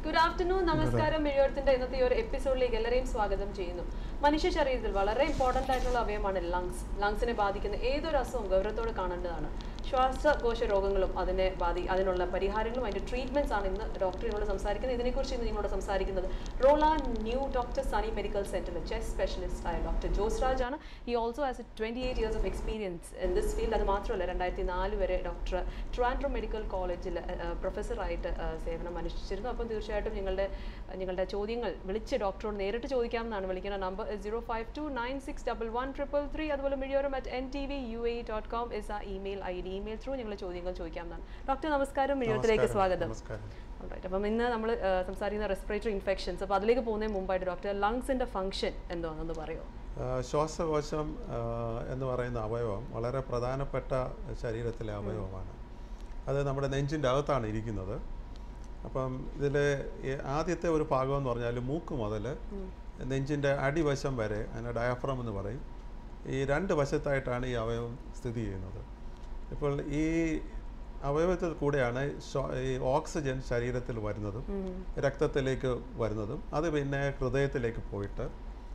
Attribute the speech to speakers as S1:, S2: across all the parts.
S1: Good afternoon നമസ്കാരം മിഴിയോടത്തിന്റെ ഇന്നത്തെ ഈ ഒരു എപ്പിസോഡിലേക്ക് എല്ലാവരെയും സ്വാഗതം ചെയ്യുന്നു മനുഷ്യ ശരീരത്തിൽ വളരെ ഇമ്പോർട്ടന്റ് ആയിട്ടുള്ള അവയവമാണ് ലങ്സ് ലങ്സിനെ ബാധിക്കുന്ന ഏതൊരു അസുഖവും ഗൗരവത്തോടെ കാണേണ്ടതാണ് ശ്വാസകോശ രോഗങ്ങളും അതിനെ ബാധി അതിനുള്ള പരിഹാരങ്ങളും അതിന്റെ ട്രീറ്റ്മെന്റ്സ് ആണ് ഇന്ന് ഡോക്ടറിനോട് സംസാരിക്കുന്നത് ഇതിനെക്കുറിച്ച് ഇന്ന് നിങ്ങളോട് സംസാരിക്കുന്നത് Rolla new doctor Sunny medical സെന്ററിലെ ചെസ്റ്റ് സ്പെഷ്യലിസ്റ്റ് ആയ ഡോക്ടർ ജോസ് രാജ് ആണ് ഈ also as a twenty eight years of experience in this field അത് മാത്രമല്ല രണ്ടായിരത്തി നാല് വരെ ഡോക്ടർ ട്രിവാൻഡ്രോ മെഡിക്കൽ കോളേജിൽ പ്രൊഫസറായിട്ട് സേവനം അനുഷ്ഠിച്ചിരുന്നു അപ്പം തീർച്ചയായിട്ടും നിങ്ങളുടെ നിങ്ങളുടെ ചോദ്യങ്ങൾ വിളിച്ച് ഡോക്ടറോട് നേരിട്ട് ചോദിക്കാമെന്നാണ് വിളിക്കുന്ന number zero five two nine six double one triple three അതുപോലെ Mizhiyoram at N T V U A dot com is uh email I D email through നിങ്ങൾ ചോദ്യങ്ങൾ ചോദിക്കാമെന്നാണ് ഡോക്ടർ നമസ്കാരം മിഴിയോരത്തിലേക്ക് സ്വാഗതം
S2: നമസ്കാരം
S1: Alright. അപ്പം ഇന്ന് നമ്മൾ സംസാരിക്കുന്ന റെസ്പിറേറ്ററി ഇൻഫെക്ഷൻസ് അപ്പോൾ അതിലേക്ക് പോകുന്നതിന് മുമ്പായിട്ട് ഡോക്ടർ ലങ്സിന്റെ ഫംഗ്ഷൻ എന്താണെന്ന് പറയുമോ
S2: ആ, ശ്വാസകോശം ആ, എന്ന് പറയുന്ന അവയവം വളരെ പ്രധാനപ്പെട്ട ശരീരത്തിലെ അവയവമാണ് അത് നമ്മുടെ നെഞ്ചിൻ്റെ അകത്താണ് ഇരിക്കുന്നത് അപ്പം ഇതിൽ ആദ്യത്തെ ഒരു ഭാഗം എന്ന് പറഞ്ഞാൽ മൂക്ക് മുതൽ നെഞ്ചിൻ്റെ അടിവശം വരെ അതിനെ ഡയഫ്രം എന്ന് പറയും ഈ രണ്ട് വശത്തായിട്ടാണ് ഈ അവയവം സ്ഥിതി ചെയ്യുന്നത് ഇപ്പോൾ ഈ അവയവത്തിൽ കൂടെയാണ് ശ്വാ- ഈ ഓക്സിജൻ ശരീരത്തിൽ വരുന്നതും രക്തത്തിലേക്ക് വരുന്നതും അത് പിന്നെ ഹൃദയത്തിലേക്ക് പോയിട്ട്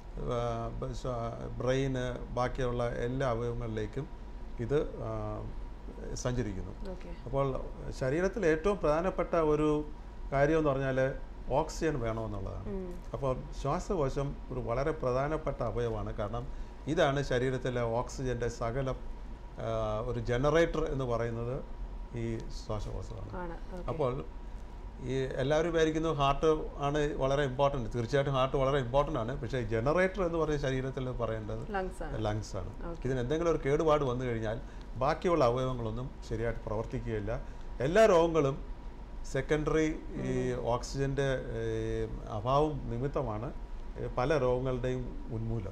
S2: ബ്രെയിന് ബാക്കിയുള്ള എല്ലാ അവയവങ്ങളിലേക്കും ഇത് ആ, സഞ്ചരിക്കുന്നു
S1: ഓക്കെ
S2: അപ്പോൾ ശരീരത്തിൽ ഏറ്റവും പ്രധാനപ്പെട്ട ഒരു കാര്യം എന്ന് പറഞ്ഞാൽ ഓക്സിജൻ വേണമെന്നുള്ളതാണ് അപ്പോൾ ശ്വാസകോശം ഒരു വളരെ പ്രധാനപ്പെട്ട അവയവമാണ് കാരണം ഇതാണ് ശരീരത്തിലെ ഓക്സിജൻ്റെ സകല ആ, ഒരു ജനറേറ്റർ എന്ന് പറയുന്നത് ഈ ശ്വാസകോശമാണ്
S1: ആണ്
S2: അപ്പോൾ ഈ എല്ലാവരും വിചാരിക്കുന്നു ഹാർട്ട് ആണ് വളരെ ഇമ്പോർട്ടൻറ്റ് തീർച്ചയായിട്ടും ഹാർട്ട് വളരെ ഇമ്പോർട്ടൻ്റ് ആണ് പക്ഷേ ജനറേറ്റർ എന്ന് പറയുന്ന ശരീരത്തിൽ പറയേണ്ടത്
S1: ലങ്സ് ആണ്
S2: ലങ്സ് ആണ് ഇതിന് എന്തെങ്കിലും ഒരു കേടുപാട് വന്നു കഴിഞ്ഞാൽ ബാക്കിയുള്ള അവയവങ്ങളൊന്നും ശരിയായിട്ട് പ്രവർത്തിക്കുകയില്ല എല്ലാ രോഗങ്ങളും സെക്കൻഡറി ഈ ഓക്സിജൻ്റെ അഭാവം നിമിത്തമാണ് ഈ പല രോഗങ്ങളുടെയും ഉന്മൂലം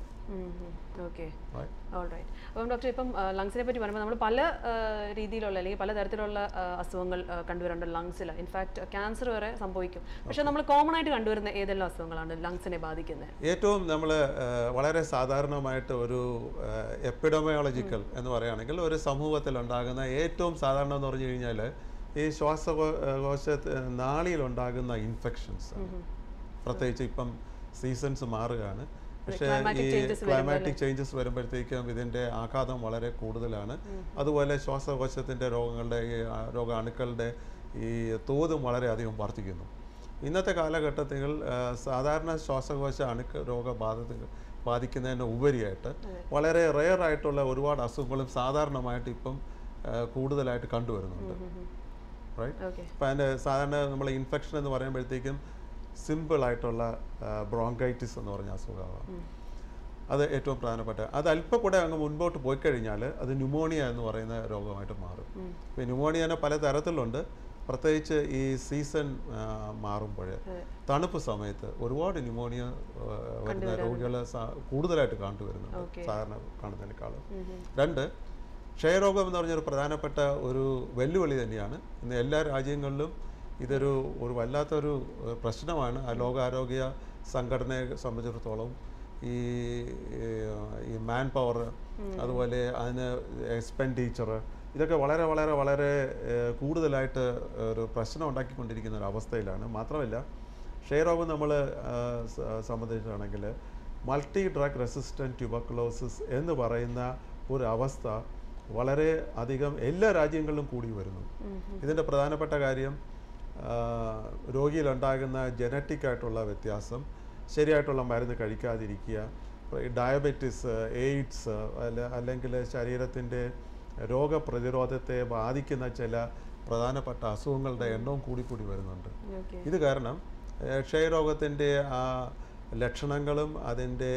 S1: ഓക്കെ
S2: Right?
S1: ഓൾറൈറ്റ് അപ്പം ഡോക്ടർ ഇപ്പം ലങ്സിനെ പറ്റി പറയുമ്പോൾ നമ്മൾ പല ആ, രീതിയിലുള്ള അല്ലെങ്കിൽ പല തരത്തിലുള്ള ആ, അസുഖങ്ങൾ ആ, കണ്ടുവരുന്നുണ്ട് ലങ്സിൽ ഇൻഫാക്ട് ക്യാൻസർ വരെ സംഭവിക്കും പക്ഷെ നമ്മൾ കോമൺ ആയിട്ട് കണ്ടുവരുന്ന ഏതെല്ലാം അസുഖങ്ങളാണ് ലങ്സിനെ ബാധിക്കുന്നത്
S2: ഏറ്റവും നമ്മൾ വളരെ സാധാരണമായിട്ട് ഒരു എപ്പിഡോമയോളജിക്കൽ എന്ന് പറയുകയാണെങ്കിൽ ഒരു സമൂഹത്തിൽ ഉണ്ടാകുന്ന ഏറ്റവും സാധാരണ എന്ന് പറഞ്ഞു കഴിഞ്ഞാൽ ഈ ശ്വാസകോശ നാളിയിലുണ്ടാകുന്ന ഇൻഫെക്ഷൻസ് പ്രത്യേകിച്ച് ഇപ്പം സീസൺസ് മാറുകയാണ് പക്ഷേ
S1: climatic
S2: ഈ
S1: changes
S2: ക്ലൈമാറ്റിക് ചേഞ്ചസ് വരുമ്പോഴത്തേക്കും ഇതിൻ്റെ ആഘാതം വളരെ കൂടുതലാണ് അതുപോലെ ശ്വാസകോശത്തിൻ്റെ രോഗങ്ങളുടെ ഈ ആ, രോഗാണുക്കളുടെ ഈ തോതും വളരെയധികം വർദ്ധിക്കുന്നു ഇന്നത്തെ കാലഘട്ടത്തിൽ ആ, സാധാരണ ശ്വാസകോശ അണുക്ക രോഗബാധ ബാധിക്കുന്നതിന് ഉപരിയായിട്ട് വളരെ റെയർ ആയിട്ടുള്ള ഒരുപാട് അസുഖങ്ങളും സാധാരണമായിട്ട് ഇപ്പം ആ, കൂടുതലായിട്ട് കണ്ടുവരുന്നുണ്ട് റൈറ്റ്
S1: ഓക്കെ
S2: അപ്പം അതിൻ്റെ സാധാരണ നമ്മൾ ഇൻഫെക്ഷൻ എന്ന് പറയുമ്പോഴത്തേക്കും സിമ്പിൾ ആയിട്ടുള്ള ബ്രോങ്കൈറ്റിസ് എന്ന് പറഞ്ഞ അസുഖമാണ് അത് ഏറ്റവും പ്രധാനപ്പെട്ട അത് അല്പം കൂടെ അങ്ങ് മുൻപോട്ട് പോയി കഴിഞ്ഞാൽ അത് ന്യൂമോണിയ എന്ന് പറയുന്ന രോഗമായിട്ട് മാറും ഇപ്പോൾ ന്യൂമോണിയനെ പല തരത്തിലുണ്ട് പ്രത്യേകിച്ച് ഈ സീസൺ മാറുമ്പോൾ തണുപ്പ് സമയത്ത് ഒരുപാട് ന്യൂമോണിയ ആ, വരുന്ന രോഗികൾ കൂടുതലായിട്ട് കണ്ടുവരുന്നുണ്ട്
S1: Okay.
S2: സാധാരണ കാണുന്നതിനേക്കാളും രണ്ട് ക്ഷയരോഗം എന്ന് പറഞ്ഞൊരു പ്രധാനപ്പെട്ട ഒരു വെല്ലുവിളി തന്നെയാണ് ഇന്ന് എല്ലാ രാജ്യങ്ങളിലും ഇതൊരു ഒരു വല്ലാത്തൊരു ഏഹ്, പ്രശ്നമാണ് ആ ലോകാരോഗ്യ സംഘടനയെ സംബന്ധിച്ചിടത്തോളം ഈ ഏഹ്, ഈ മാൻ പവർ അതുപോലെ അതിന് എക്സ്പെൻഡിച്ചർ ഇതൊക്കെ വളരെ വളരെ വളരെ ഏഹ്, കൂടുതലായിട്ട് ഒരു പ്രശ്നം ഉണ്ടാക്കിക്കൊണ്ടിരിക്കുന്ന ഒരു അവസ്ഥയിലാണ് മാത്രമല്ല ക്ഷയരോഗം നമ്മൾ സംബന്ധിച്ചാണെങ്കിൽ മൾട്ടി ഡ്രഗ് റെസിസ്റ്റൻറ്റ് ട്യൂബർക്കുലോസിസ് എന്ന് പറയുന്ന ഒരു അവസ്ഥ വളരെ അധികം എല്ലാ രാജ്യങ്ങളിലും കൂടി വരുന്നു ഇതിൻ്റെ പ്രധാനപ്പെട്ട കാര്യം ആ, രോഗിയിലുണ്ടാകുന്ന ജനറ്റിക് ആയിട്ടുള്ള വ്യത്യാസം ശരിയായിട്ടുള്ള മരുന്ന് കഴിക്കാതിരിക്കുക ഇപ്പോൾ ഈ ഡയബറ്റിസ് എയ്ഡ്സ് അല്ല അല്ലെങ്കിൽ ശരീരത്തിൻ്റെ രോഗപ്രതിരോധത്തെ ബാധിക്കുന്ന ചില പ്രധാനപ്പെട്ട അസുഖങ്ങളുടെ എണ്ണവും കൂടിക്കൂടി വരുന്നുണ്ട്
S1: ഓക്കെ
S2: ഇത് കാരണം ഏഹ്, ക്ഷയരോഗത്തിൻ്റെ ആ ലക്ഷണങ്ങളും അതിൻ്റെ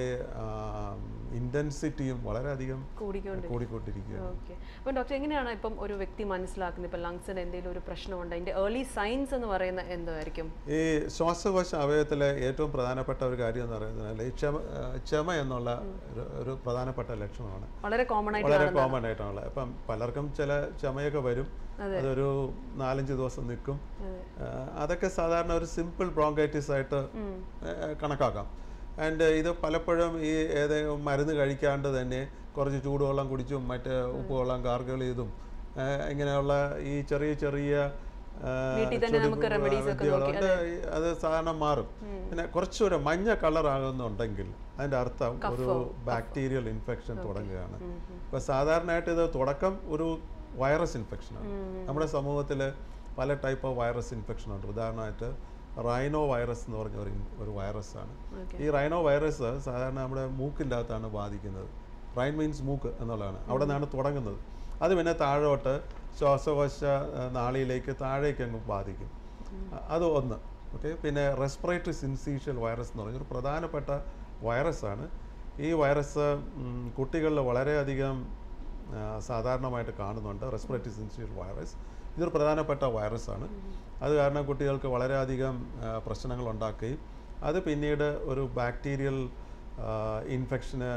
S2: ഇൻറ്റൻസിറ്റിയും വളരെയധികം
S1: കൂടിക്കൊണ്ട്
S2: കൂടിക്കൊണ്ടിരിക്കുകയാണ്
S1: ഓക്കെ അപ്പം ഡോക്ടർ എങ്ങനെയാണ് ഇപ്പം ഒരു വ്യക്തി മനസ്സിലാക്കുന്നത് ഇപ്പം ലങ്സിന് എന്തെങ്കിലും ഒരു പ്രശ്നമുണ്ട് അതിന്റെ ഏർലി സൈൻസ് എന്ന് പറയുന്ന എന്തായിരിക്കും
S2: ഈ ശ്വാസകോശ അവയവത്തിലെ ഏറ്റവും പ്രധാനപ്പെട്ട ഒരു കാര്യം എന്ന് പറയുന്നത് ഈ ക്ഷമ ഏഹ്, ക്ഷമ എന്നുള്ള ഒരു- ഒരു പ്രധാനപ്പെട്ട ലക്ഷണമാണ്
S1: വളരെ കോമൺ ആയിട്ട്
S2: വളരെ കോമൺ ആയിട്ടുള്ള അപ്പം പലർക്കും ചില ചുമയൊക്കെ വരും അതൊരു നാലഞ്ച് ദിവസം നിൽക്കും ഏഹ് അതൊക്കെ സാധാരണ ഒരു സിമ്പിൾ ബ്രോങ്കൈറ്റിസ് ആയിട്ട് ഏഹ് കണക്കാക്കാം ആൻഡ് ഇത് പലപ്പോഴും ഈ ഏതെങ്കിലും മരുന്ന് കഴിക്കാണ്ട് തന്നെ കുറച്ച് ചൂടുവെള്ളം കുടിച്ചും മറ്റേ ഉപ്പുവെള്ളം ഗാർഗിൾ ചെയ്തും ഏഹ് ഇങ്ങനെയുള്ള ഈ ചെറിയ ചെറിയ ആ,
S1: വീട്ടിൽ തന്നെ നമുക്ക്
S2: ചുരുങ്ങുക,
S1: remedies ഒക്കെ
S2: വിദ്യകളുണ്ട്. അത് സാധാരണ മാറും പിന്നെ കുറച്ചുകൂടെ മഞ്ഞ കളർ ആകുന്നുണ്ടെങ്കിൽ അതിന്റെ അർത്ഥം ഒരു ബാക്ടീരിയൽ ഇൻഫെക്ഷൻ തുടങ്ങുകയാണ് ഇപ്പൊ സാധാരണയായിട്ട് ഇത് തുടക്കം ഒരു വൈറസ് ഇൻഫെക്ഷനാണ് നമ്മുടെ സമൂഹത്തിൽ പല ടൈപ്പ് ഓഫ് വൈറസ് ഇൻഫെക്ഷൻ ഉണ്ട് ഉദാഹരണമായിട്ട് റൈനോ വൈറസ് എന്ന് പറഞ്ഞ ഒരു ഇൻ- ഒരു വൈറസാണ്
S1: Okay.
S2: ഈ റൈനോ വൈറസ് സാധാരണ നമ്മുടെ മൂക്കിൻ്റെ അകത്താണ് ബാധിക്കുന്നത് റൈൻ മീൻസ് മൂക്ക് എന്നുള്ളതാണ് അവിടെ നിന്നാണ് തുടങ്ങുന്നത് അത് പിന്നെ താഴോട്ട് ശ്വാസകോശ ആ, നാളിയിലേക്ക് താഴേക്ക് അങ്ങ് ബാധിക്കും അ- അത് ഒന്ന് ഓക്കെ പിന്നെ റെസ്പിറേറ്ററി സിൻസീഷ്യൽ വൈറസ് എന്ന് പറഞ്ഞൊരു പ്രധാനപ്പെട്ട വൈറസാണ് ഈ വൈറസ് ഉം, കുട്ടികളിൽ വളരെയധികം ആ, സാധാരണമായിട്ട് കാണുന്നുണ്ട് റെസ്പിറേറ്ററി സിൻസീഷ്യൽ വൈറസ് ഇതൊരു പ്രധാനപ്പെട്ട വൈറസാണ് അത് കാരണം കുട്ടികൾക്ക് വളരെയധികം ആ, പ്രശ്നങ്ങൾ ഉണ്ടാക്കുകയും അത് പിന്നീട് ഒരു ബാക്ടീരിയൽ ഇൻഫെക്ഷന്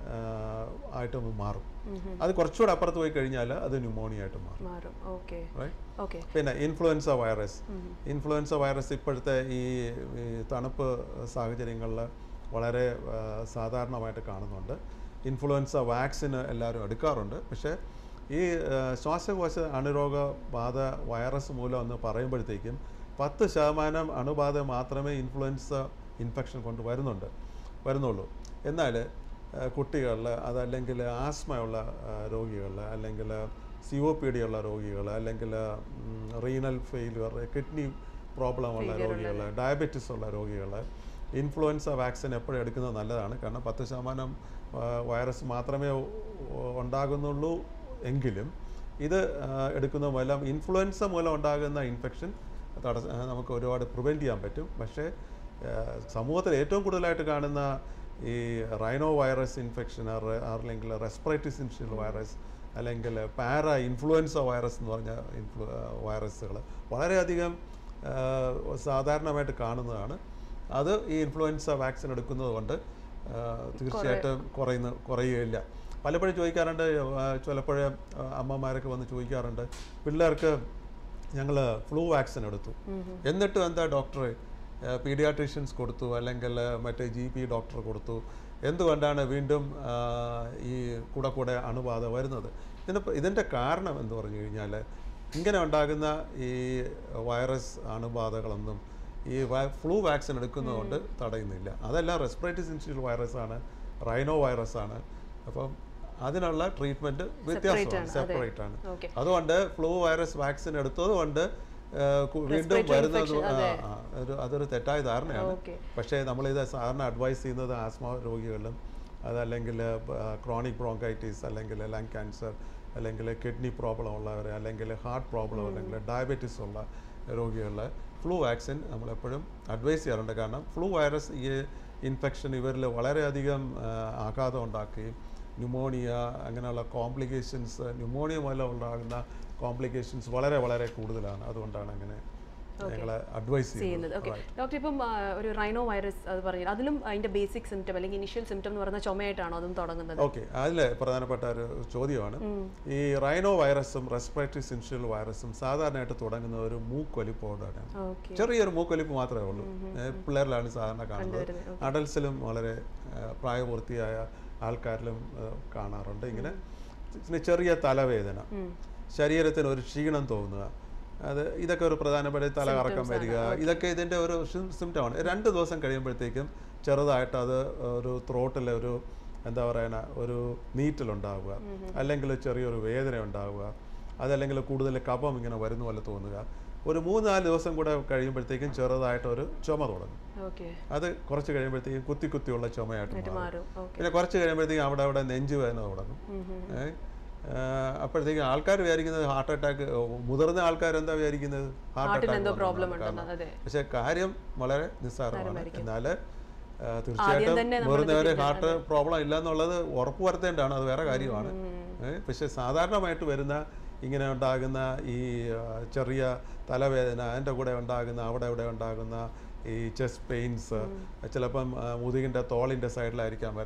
S2: ആയിട്ട് മാറും അത് കുറച്ചുകൂടെ അപ്പുറത്ത് പോയി കഴിഞ്ഞാൽ അത് ന്യൂമോണിയ ആയിട്ട് മാറും
S1: മാറും ഓക്കെ
S2: റൈറ്റ്
S1: ഓക്കെ
S2: പിന്നെ ഇൻഫ്ലുവൻസ വൈറസ് ഇൻഫ്ലുവൻസ വൈറസ് ഇപ്പോഴത്തെ ഈ ഈ തണുപ്പ് സാഹചര്യങ്ങളിൽ വളരെ ആ, സാധാരണമായിട്ട് കാണുന്നുണ്ട് ഇൻഫ്ലുവൻസ വാക്സിന് എല്ലാവരും എടുക്കാറുണ്ട് പക്ഷേ ഈ ആ, ശ്വാസകോശ അണുരോഗ ബാധ വൈറസ് മൂലം എന്ന് പറയുമ്പോഴത്തേക്കും പത്ത് ശതമാനം അണുബാധ മാത്രമേ ഇൻഫ്ലുവൻസ ഇൻഫെക്ഷൻ കൊണ്ട് വരുന്നുണ്ട് വരുന്നുള്ളൂ എന്നാൽ കുട്ടികളിൽ അതല്ലെങ്കിൽ ആസ്മയുള്ള രോഗികളിൽ അല്ലെങ്കിൽ സി ഒ പി ഡി ഉള്ള രോഗികൾ അല്ലെങ്കിൽ റീനൽ ഫെയിലുവർ കിഡ്നി പ്രോബ്ലം ഉള്ള രോഗികൾ ഡയബറ്റിസ് ഉള്ള രോഗികൾ ഇൻഫ്ലുവൻസ വാക്സിൻ എപ്പോഴും എടുക്കുന്നത് നല്ലതാണ് കാരണം പത്ത് ശതമാനം ആ, വൈറസ് മാത്രമേ ഉ- ഉണ്ടാകുന്നുള്ളൂ എങ്കിലും ഇത് ആ, എടുക്കുന്ന മൂലം ഇൻഫ്ലുവൻസ മൂലം ഉണ്ടാകുന്ന ഇൻഫെക്ഷൻ തടസ്സ ആ, നമുക്ക് ഒരുപാട് പ്രിവെൻറ്റ് ചെയ്യാൻ പറ്റും പക്ഷേ ആ, സമൂഹത്തിൽ ഏറ്റവും കൂടുതലായിട്ട് കാണുന്ന ഈ റൈനോ വൈറസ് ഇൻഫെക്ഷൻ അല്ലെങ്കിൽ റെസ്പിറേറ്ററി സിൻഷ്യൽ വൈറസ് അല്ലെങ്കിൽ പാര ഇൻഫ്ലുവൻസ വൈറസ് എന്ന് പറഞ്ഞ ഇൻഫ്ലു വൈറസുകൾ വളരെയധികം ആ, സാധാരണമായിട്ട് കാണുന്നതാണ് അത് ഈ ഇൻഫ്ലുവൻസ വാക്സിൻ എടുക്കുന്നത് കൊണ്ട് ആ, തീർച്ചയായിട്ടും കുറയുന്ന കുറയുകയില്ല പലപ്പോഴും ചോദിക്കാറുണ്ട് ചിലപ്പോഴും അമ്മമാരൊക്കെ വന്ന് ചോദിക്കാറുണ്ട് പിള്ളേർക്ക് ഞങ്ങൾ ഫ്ലൂ വാക്സിൻ എടുത്തു എന്നിട്ടും എന്താ ഡോക്ടറെ പീഡിയാട്രീഷ്യൻസ് കൊടുത്തു അല്ലെങ്കിൽ മറ്റേ ജി പി ഡോക്ടർ കൊടുത്തു എന്തുകൊണ്ടാണ് വീണ്ടും ആ, ഈ കൂടെ കൂടെ അണുബാധ വരുന്നത് ഇതിന് പ- ഇതിൻ്റെ കാരണം എന്ന് പറഞ്ഞു കഴിഞ്ഞാൽ ഇങ്ങനെ ഉണ്ടാകുന്ന ഈ വൈറസ് അണുബാധകളൊന്നും ഈ ഫ്ലൂ വാക്സിൻ എടുക്കുന്നതുകൊണ്ട് തടയുന്നില്ല അതെല്ലാം റെസ്പിറേറ്ററി സിൻഷ്യൽ വൈറസ് ആണ് റൈനോ വൈറസ് ആണ് അപ്പം അതിനുള്ള ട്രീറ്റ്മെൻറ്റ് വ്യത്യാസമാണ്
S1: ആണ്, അതെ.
S2: സെപ്പറേറ്റ് ആണ്
S1: ഓക്കെ
S2: അതുകൊണ്ട് ഫ്ലൂ വൈറസ് വാക്സിൻ എടുത്തത് കൊണ്ട് വീണ്ടും
S1: Respiratory
S2: വരുന്നത്
S1: infection,
S2: ആ,
S1: അതെ.
S2: ആ, ഒരു- അതൊരു തെറ്റായ ധാരണയാണ്
S1: ഓക്കെ
S2: പക്ഷേ നമ്മളിത് സാധാരണ അഡ്വൈസ് ചെയ്യുന്നത് ആസ്മ രോഗികളിലും അതല്ലെങ്കിൽ ക്രോണിക് ബ്രോങ്കൈറ്റിസ് അല്ലെങ്കിൽ ലങ് ക്യാൻസർ അല്ലെങ്കിൽ കിഡ്നി പ്രോബ്ലം ഉള്ളവർ അല്ലെങ്കിൽ ഹാർട്ട് പ്രോബ്ലം അല്ലെങ്കിൽ ഡയബറ്റീസ് ഉള്ള രോഗികളിൽ ഫ്ലൂ വാക്സിൻ നമ്മളെപ്പോഴും അഡ്വൈസ് ചെയ്യാറുണ്ട് കാരണം ഫ്ലൂ വൈറസ് ഈ ഇൻഫെക്ഷൻ ഇവരിൽ വളരെയധികം ആ, ആഘാതം ഉണ്ടാക്കുകയും ന്യൂമോണിയ അങ്ങനെയുള്ള കോംപ്ലിക്കേഷൻസ് ന്യൂമോണിയ മൂലം ഉണ്ടാകുന്ന കോംപ്ലിക്കേഷൻസ് വളരെ വളരെ കൂടുതലാണ് അതുകൊണ്ടാണ് അങ്ങനെ ഞങ്ങൾ അഡ്വൈസ്
S1: ചെയ്യുന്നത് ഓക്കെ
S2: ചെയ്യുന്നത്
S1: ഡോക്ടർ ഇപ്പം ആ, ഒരു റൈനോ വൈറസ് അത് പറഞ്ഞു അതിലും അതിന്റെ ബേസിക് സിംറ്റം അല്ലെങ്കിൽ ഇനിഷ്യൽ സിംറ്റം എന്ന് പറയുന്ന ചുമയായിട്ടാണോ അതും തുടങ്ങുന്നത്
S2: ഓക്കെ അതിൽ പ്രധാനപ്പെട്ട ഒരു ചോദ്യമാണ് ഈ റൈനോ വൈറസും റെസ്പിറേറ്ററി സിൻഷ്യൽ വൈറസും സാധാരണയായിട്ട് തുടങ്ങുന്ന ഒരു മൂക്കൊലിപ്പോടാണ്
S1: ഓക്കെ
S2: ചെറിയൊരു മൂക്കൊലിപ്പ് മാത്രമേ ഉള്ളൂ ഏ, പിള്ളേരിലാണ് സാധാരണ കാണുന്നത്
S1: കണ്ടുവരുന്നത്
S2: അഡൽസിലും വളരെ ഏ, പ്രായപൂർത്തിയായ ആൾക്കാരിലും ഏ, കാണാറുണ്ട് ഇങ്ങനെ പിന്നെ ചെറിയ തലവേദന ശരീരത്തിന് ഒരു ക്ഷീണം തോന്നുക അത് ഇതൊക്കെ ഒരു പ്രധാനപ്പെട്ട തലകറക്കം വരിക ഇതൊക്കെ ഇതിൻ്റെ ഒരു സിംറ്റമാണ് രണ്ട് ദിവസം കഴിയുമ്പോഴത്തേക്കും ചെറുതായിട്ട് അത് ഒരു ത്രോട്ടിൽ ഒരു എന്താ പറയുക ഒരു നീറ്റലുണ്ടാവുക അല്ലെങ്കിൽ ചെറിയൊരു വേദന ഉണ്ടാവുക അതല്ലെങ്കിൽ കൂടുതൽ കഫം ഇങ്ങനെ വരുന്ന പോലെ തോന്നുക ഒരു മൂന്നാല് ദിവസം കൂടെ കഴിയുമ്പോഴത്തേക്കും ചെറുതായിട്ട് ഒരു ചുമ തുടങ്ങും
S1: ഓക്കെ
S2: അത് കുറച്ച് കഴിയുമ്പോഴത്തേക്കും കുത്തി കുത്തിയുള്ള ചുമയായിട്ട് മാറും
S1: മാറും ഓക്കെ
S2: പിന്നെ കുറച്ച് കഴിയുമ്പോഴത്തേക്കും അവിടെ അവിടെ നെഞ്ച് വേദന തുടങ്ങും ഏ? ആ, അപ്പോഴത്തേക്കും ആൾക്കാർ വിചാരിക്കുന്നത് ഹാർട്ട് അറ്റാക്ക് മുതിർന്ന ആൾക്കാർ എന്താ വിചാരിക്കുന്നത് ഹാർട്ട്
S1: ഹാർട്ടിന് എന്തോ
S2: അറ്റാക്ക്
S1: പ്രോബ്ലം ഉണ്ടെന്ന് അതെ
S2: പക്ഷെ കാര്യം വളരെ നിസ്സാരമാണ് എന്നാൽ
S1: തന്നെ
S2: തീർച്ചയായിട്ടും
S1: നമ്മൾ
S2: മുതിർന്നവർ ഹാർട്ട് പ്രോബ്ലം ഇല്ല എന്നുള്ളത് ഉറപ്പ് വരുത്തേണ്ടതാണ് അത് വേറെ കാര്യമാണ് ഏ? പക്ഷെ സാധാരണമായിട്ട് വരുന്ന ഇങ്ങനെ ഉണ്ടാകുന്ന ഈ ആ, ചെറിയ തലവേദന അതിൻ്റെ കൂടെ ഉണ്ടാകുന്ന അവിടെ ഇവിടെ ഉണ്ടാകുന്ന ഈ ചെസ്റ്റ് പെയിൻസ് ചിലപ്പം ആ, മുതുകിൻ്റെ തോളിൻ്റെ സൈഡിലായിരിക്കാം വരാം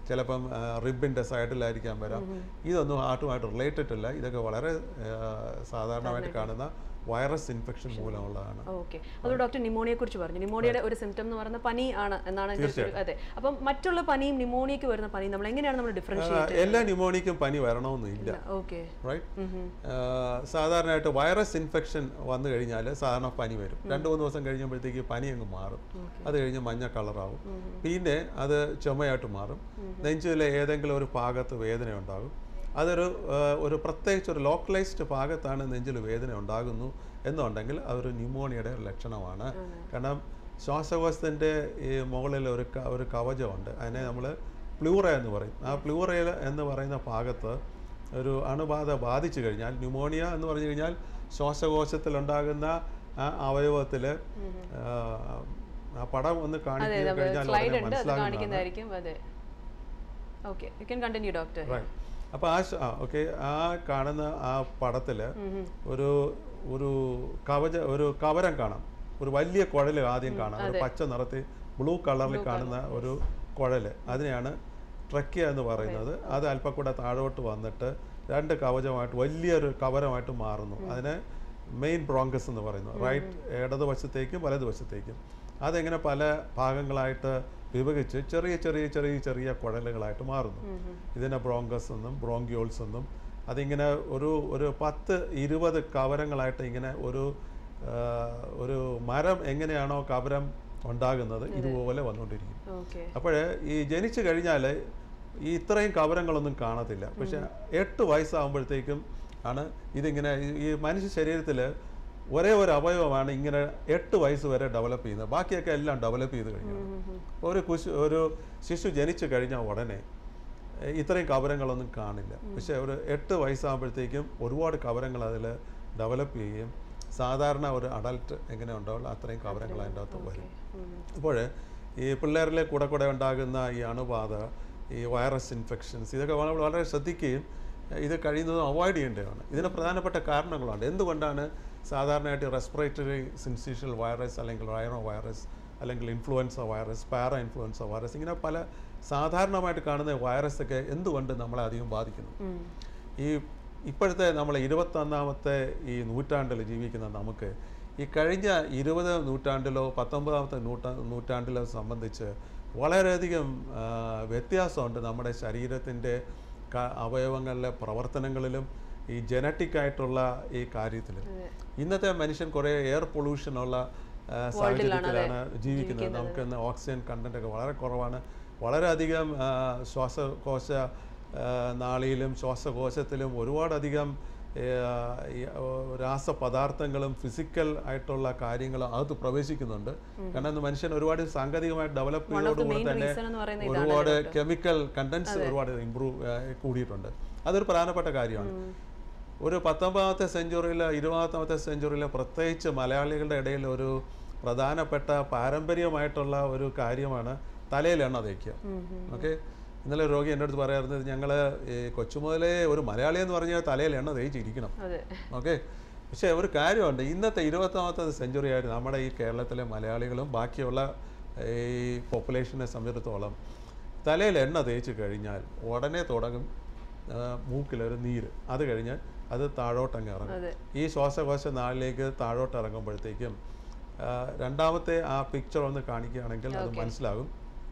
S2: ചിലപ്പം റിബിൻ്റെ സൈഡിലായിരിക്കാൻ വരാം ഇതൊന്നും ഹാർട്ടുമായിട്ട് റിലേറ്റഡ് അല്ല ഇതൊക്കെ വളരെ ആ, സാധാരണമായിട്ട് കാണുന്ന വൈറസ് ഇൻഫെക്ഷൻ മൂലമുള്ളതാണ്
S1: ഓക്കെ അത് ഡോക്ടർ നിമോണിയെ കുറിച്ച് പറഞ്ഞു നിമോണിയയുടെ ഒരു സിംറ്റം എന്ന് പറയുന്ന പനി ആണ് എന്നാണ് ഇതിന്റെ ഒരു- അതെ അപ്പം മറ്റുള്ള പനിയും നിമോണിയക്ക് വരുന്ന പനിയും നമ്മൾ എങ്ങനെയാണ് നമ്മൾ
S2: ആ,
S1: ഡിഫറൻഷിയേറ്റ്
S2: എല്ലാ ന്യൂമോണിക്കും പനി വരണമെന്നില്ല
S1: ഓക്കെ
S2: റൈറ്റ് സാധാരണയായിട്ട് വൈറസ് ഇൻഫെക്ഷൻ വന്നു കഴിഞ്ഞാൽ സാധാരണ പനി വരും രണ്ട് മൂന്ന് ദിവസം കഴിയുമ്പോഴത്തേക്ക് പനി അങ്ങ് മാറും അത് കഴിഞ്ഞ് മഞ്ഞ കളറാവും പിന്നെ അത് ചുമയായിട്ട് മാറും നെഞ്ചിലെ ഏതെങ്കിലും ഒരു ഭാഗത്ത് വേദന ഉണ്ടാകും അതൊരു ആ, ഒരു പ്രത്യേകിച്ച് ഒരു ലോക്കലൈസ്ഡ് ഭാഗത്താണ് നെഞ്ചിൽ വേദന ഉണ്ടാകുന്നു എന്നുണ്ടെങ്കിൽ അതൊരു ന്യൂമോണിയയുടെ ഒരു ലക്ഷണമാണ് കാരണം ശ്വാസകോശത്തിൻ്റെ ഈ മുകളിൽ ഒരു ക- ഒരു കവചമുണ്ട് അതിനെ നമ്മൾ പ്ലൂറ എന്ന് പറയും ആ പ്ലൂറ എന്ന് പറയുന്ന ഭാഗത്ത് ഒരു അണുബാധ ബാധിച്ചു കഴിഞ്ഞാൽ ന്യൂമോണിയ എന്ന് പറഞ്ഞു കഴിഞ്ഞാൽ ശ്വാസകോശത്തിലുണ്ടാകുന്ന ആ അവയവത്തിൽ ആ പടം ഒന്ന് കാണിച്ചു കഴിഞ്ഞാൽ
S1: സ്ലൈഡ്
S2: ഉടനെ
S1: ഉണ്ട് അത്
S2: മനസ്സിലാകുന്നതാണ്
S1: കാണിക്കുന്നതായിരിക്കും അതെ okay you can continue doctor
S2: right അപ്പോൾ ആ ശ- ആ ഓക്കെ ആ കാണുന്ന ആ പടത്തിൽ ഒരു ഒരു കവച ഒരു കവരം കാണാം ഒരു വലിയ കുഴൽ ആദ്യം കാണാം ഒരു പച്ച നിറത്തിൽ ബ്ലൂ കളറിൽ കാണുന്ന ഒരു കുഴൽ അതിനെയാണ് ട്രക്കിയ എന്ന് പറയുന്നത് അത് അല്പം കൂടെ താഴോട്ട് വന്നിട്ട് രണ്ട് കവചമായിട്ട് വലിയൊരു കവരമായിട്ട് മാറുന്നു അതിനെ മെയിൻ ബ്രോങ്കസ് എന്ന് പറയുന്നു റൈറ്റ് ഇടതുവശത്തേക്കും വലതുവശത്തേക്കും അതെങ്ങനെ പല ഭാഗങ്ങളായിട്ട് വിഭജിച്ച് ചെറിയ ചെറിയ ചെറിയ ചെറിയ കുഴലുകളായിട്ട് മാറുന്നു ഇതിനെ ബ്രോങ്കസ് എന്നും ബ്രോങ്കിയോൾസ് എന്നും അതിങ്ങനെ ഒരു ഒരു പത്ത് ഇരുപത് കവരങ്ങളായിട്ട് ഇങ്ങനെ ഒരു ആ, ഒരു മരം എങ്ങനെയാണോ കവരം ഉണ്ടാകുന്നത് ഇതുപോലെ വന്നുകൊണ്ടിരിക്കും
S1: ഓക്കെ
S2: അപ്പോൾ ഈ ജനിച്ചു കഴിഞ്ഞാൽ ഈ ഇത്രയും കവരങ്ങളൊന്നും കാണത്തില്ല പക്ഷെ എട്ട് വയസ്സാകുമ്പോഴത്തേക്കും ആണ് ഇതിങ്ങനെ ഈ- ഈ മനുഷ്യ ശരീരത്തിൽ ഒരേ ഒരു അവയവമാണ് ഇങ്ങനെ എട്ട് വയസ്സ് വരെ ഡെവലപ്പ് ചെയ്യുന്നത് ബാക്കിയൊക്കെ എല്ലാം ഡെവലപ്പ് ചെയ്ത് കഴിഞ്ഞു ഒരു കുശു ഒരു ശിശു ജനിച്ചു കഴിഞ്ഞാൽ ഉടനെ ഏഹ്, ഇത്രയും കവരങ്ങളൊന്നും കാണില്ല പക്ഷേ ഒരു എട്ട് വയസ്സാകുമ്പോഴത്തേക്കും ഒരുപാട് കവരങ്ങൾ അതിൽ ഡെവലപ്പ് ചെയ്യുകയും സാധാരണ ഒരു അഡൽട്ട് എങ്ങനെ ഉണ്ടാവുള്ളൂ അത്രയും കവരങ്ങൾ അതിൻ്റെ അകത്ത് വരും അപ്പോൾ ഈ പിള്ളേരിലെ കൂടെ കൂടെ ഉണ്ടാകുന്ന ഈ അണുബാധ ഈ വൈറസ് ഇൻഫെക്ഷൻസ് ഇതൊക്കെ വളരെ വളരെ ശ്രദ്ധിക്കുകയും ഏഹ്, ഇത് കഴിയുന്നതും അവോയ്ഡ് ചെയ്യേണ്ടതാണ് ഇതിന് പ്രധാനപ്പെട്ട കാരണങ്ങളുണ്ട് എന്തുകൊണ്ടാണ് സാധാരണയായിട്ട് റെസ്പിറേറ്ററി സിൻസീഷ്യൽ വൈറസ് അല്ലെങ്കിൽ റൈനോ വൈറസ് അല്ലെങ്കിൽ influenza virus para influenza virus ഇങ്ങനെ പല സാധാരണമായിട്ട് കാണുന്ന വൈറസ് ഒക്കെ എന്തുകൊണ്ട് നമ്മളെ അധികം ബാധിക്കുന്നു ഈ ഇപ്പോഴത്തെ നമ്മൾ ഇരുപത്തൊന്നാമത്തെ ഈ നൂറ്റാണ്ടിൽ ജീവിക്കുന്ന നമുക്ക് ഈ കഴിഞ്ഞ ഇരുപത് നൂറ്റാണ്ടിലോ പത്തൊമ്പതാമത്തെ നൂറ്റാ നൂറ്റാണ്ടിലോ സംബന്ധിച്ച് വളരെയധികം ആ, വ്യത്യാസമുണ്ട് നമ്മുടെ ശരീരത്തിൻ്റെ ക- അവയവങ്ങളിലെ പ്രവർത്തനങ്ങളിലും ഈ ജനറ്റിക് ആയിട്ടുള്ള ഈ കാര്യത്തിൽ ഇന്നത്തെ മനുഷ്യൻ കുറേ എയർ പൊല്യൂഷനുള്ള ആ, സാഹചര്യത്തിലാണ് ജീവിക്കുന്നത് നമുക്ക് ഇന്ന് ഓക്സിജൻ കണ്ടന്റ് ഒക്കെ വളരെ കുറവാണ് വളരെയധികം ആ, ശ്വാസകോശ ആ, നാളിയിലും ശ്വാസകോശത്തിലും ഒരുപാടധികം ഏ, ഈ, ഓ, രാസപദാർത്ഥങ്ങളും ഫിസിക്കൽ ആയിട്ടുള്ള കാര്യങ്ങളും അകത്ത് പ്രവേശിക്കുന്നുണ്ട് കാരണം ഇന്ന് മനുഷ്യൻ ഒരുപാട് സാങ്കേതികമായിട്ട് ഡെവലപ്പ് ചെയ്തതോടുകൂടി
S1: main
S2: തന്നെ
S1: reason എന്ന് പറയുന്നത്
S2: ഒരുപാട് കെമിക്കൽ കണ്ടൻസ് ഒരുപാട് ഇമ്പ്രൂവ് കൂടിയിട്ടുണ്ട് അതൊരു പ്രധാനപ്പെട്ട കാര്യമാണ് ഒരു പത്തൊമ്പതാമത്തെ സെഞ്ചുറിയിൽ ഇരുപതാമത്തെ സെഞ്ചുറിയിൽ പ്രത്യേകിച്ച് മലയാളികളുടെ ഇടയിൽ ഒരു പ്രധാനപ്പെട്ട പാരമ്പര്യമായിട്ടുള്ള ഒരു കാര്യമാണ് തലയിൽ എണ്ണ തേക്കുക ഓക്കെ ഇന്നലെ ഒരു രോഗി എൻ്റെ അടുത്ത് പറയാറുന്നത് ഞങ്ങൾ ഈ കൊച്ചു മുതലേ ഒരു മലയാളി എന്ന് പറഞ്ഞാൽ തലയിൽ എണ്ണ തേച്ചിരിക്കണം
S1: അതെ
S2: ഓക്കെ പക്ഷേ ഒരു കാര്യമുണ്ട് ഇന്നത്തെ ഇരുപത്താമത്തെ സെഞ്ചുറി ആയിട്ട് നമ്മുടെ ഈ കേരളത്തിലെ മലയാളികളും ബാക്കിയുള്ള ഈ പോപ്പുലേഷനെ സംബന്ധിച്ചിടത്തോളം തലയിൽ എണ്ണ തേച്ച് കഴിഞ്ഞാൽ ഉടനെ തുടങ്ങും ആ, മൂക്കിലൊരു നീര് അത് കഴിഞ്ഞ് അത് താഴോട്ടങ്ങ് ഇറങ്ങും
S1: അതെ
S2: ഈ ശ്വാസകോശ നാളിലേക്ക് താഴോട്ട് ഇറങ്ങുമ്പോഴത്തേക്കും ആ, രണ്ടാമത്തെ ആ പിക്ചർ ഒന്ന് കാണിക്കുകയാണെങ്കിൽ അത് മനസ്സിലാകും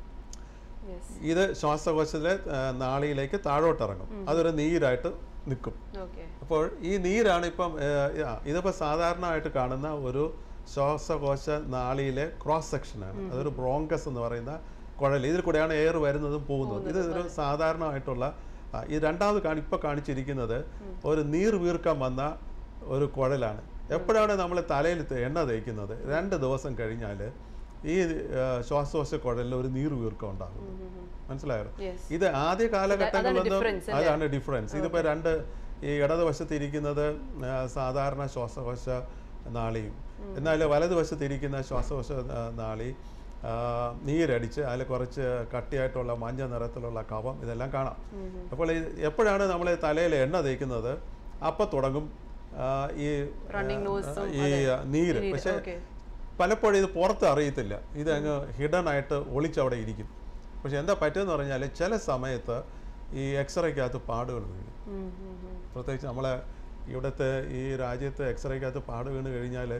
S1: യെസ്
S2: ഇത് ശ്വാസകോശത്തിലെ ആ, നാളിയിലേക്ക് താഴോട്ട് ഇറങ്ങും അതൊരു നീരായിട്ട് നിൽക്കും
S1: ഓക്കെ
S2: അപ്പോൾ ഈ നീരാണ് ഇപ്പം ഏഹ്, ആ, ഇതിപ്പോൾ സാധാരണയായിട്ട് കാണുന്ന ഒരു ശ്വാസകോശ നാളിയിലെ ക്രോസ് സെക്ഷനാണ് അതൊരു ബ്രോങ്കസ് എന്ന് പറയുന്ന കുഴൽ ഇതിൽ കൂടെയാണ് എയർ വരുന്നതും പോകുന്നതും ഇത് ഒരു സാധാരണമായിട്ടുള്ള ആ, ഈ രണ്ടാമത് കാണി ഇപ്പോൾ കാണിച്ചിരിക്കുന്നത് ഒരു നീർ വീർക്കം വന്ന ഒരു കുഴലാണ് എപ്പോഴാണ് നമ്മൾ തലയിൽ തെ- എണ്ണ തേക്കുന്നത് രണ്ട് ദിവസം കഴിഞ്ഞാൽ ഈ ആ, ശ്വാസകോശ കുഴലിൽ ഒരു നീർ വീർക്കം ഉണ്ടാകും മനസ്സിലായോ
S1: യെസ്
S2: ഇത് ആദ്യ കാലഘട്ടങ്ങളിലൊന്നും
S1: difference
S2: അതാണ് ഡിഫറൻസ് ഇതിപ്പോൾ രണ്ട് ഈ ഇടതുവശത്ത് ഇരിക്കുന്നത് ആ, സാധാരണ ശ്വാസകോശ നാളിയും എന്നാൽ വലതുവശത്ത് ഇരിക്കുന്ന ശ്വാസകോശ ആ, നാളി ആ, നീരടിച്ച് അതിൽ കുറച്ച് കട്ടിയായിട്ടുള്ള മഞ്ഞ നിറത്തിലുള്ള കഫം ഇതെല്ലാം കാണാം അപ്പോൾ ഈ എപ്പോഴാണ് നമ്മൾ തലയിൽ എണ്ണ തേക്കുന്നത് അപ്പം തുടങ്ങും ആ, ഈ
S1: Running nose
S2: ആ,
S1: ഉം,
S2: ഈ നീര് പക്ഷേ
S1: ഓക്കെ
S2: പലപ്പോഴും ഇത് പുറത്ത് അറിയത്തില്ല ഇത് അങ്ങ് ഹിഡൻ ആയിട്ട് ഒളിച്ചവിടെ ഇരിക്കും പക്ഷെ എന്താ പറ്റുമെന്ന് പറഞ്ഞാൽ ചില സമയത്ത് ഈ എക്സ്റേക്കകത്ത് പാടുകൾ വീഴും
S1: ഉം, ഉം, ഉം.
S2: പ്രത്യേകിച്ച് നമ്മളെ ഇവിടുത്തെ ഈ രാജ്യത്ത് എക്സ്റേക്കകത്ത് പാട് വീണ് കഴിഞ്ഞാൽ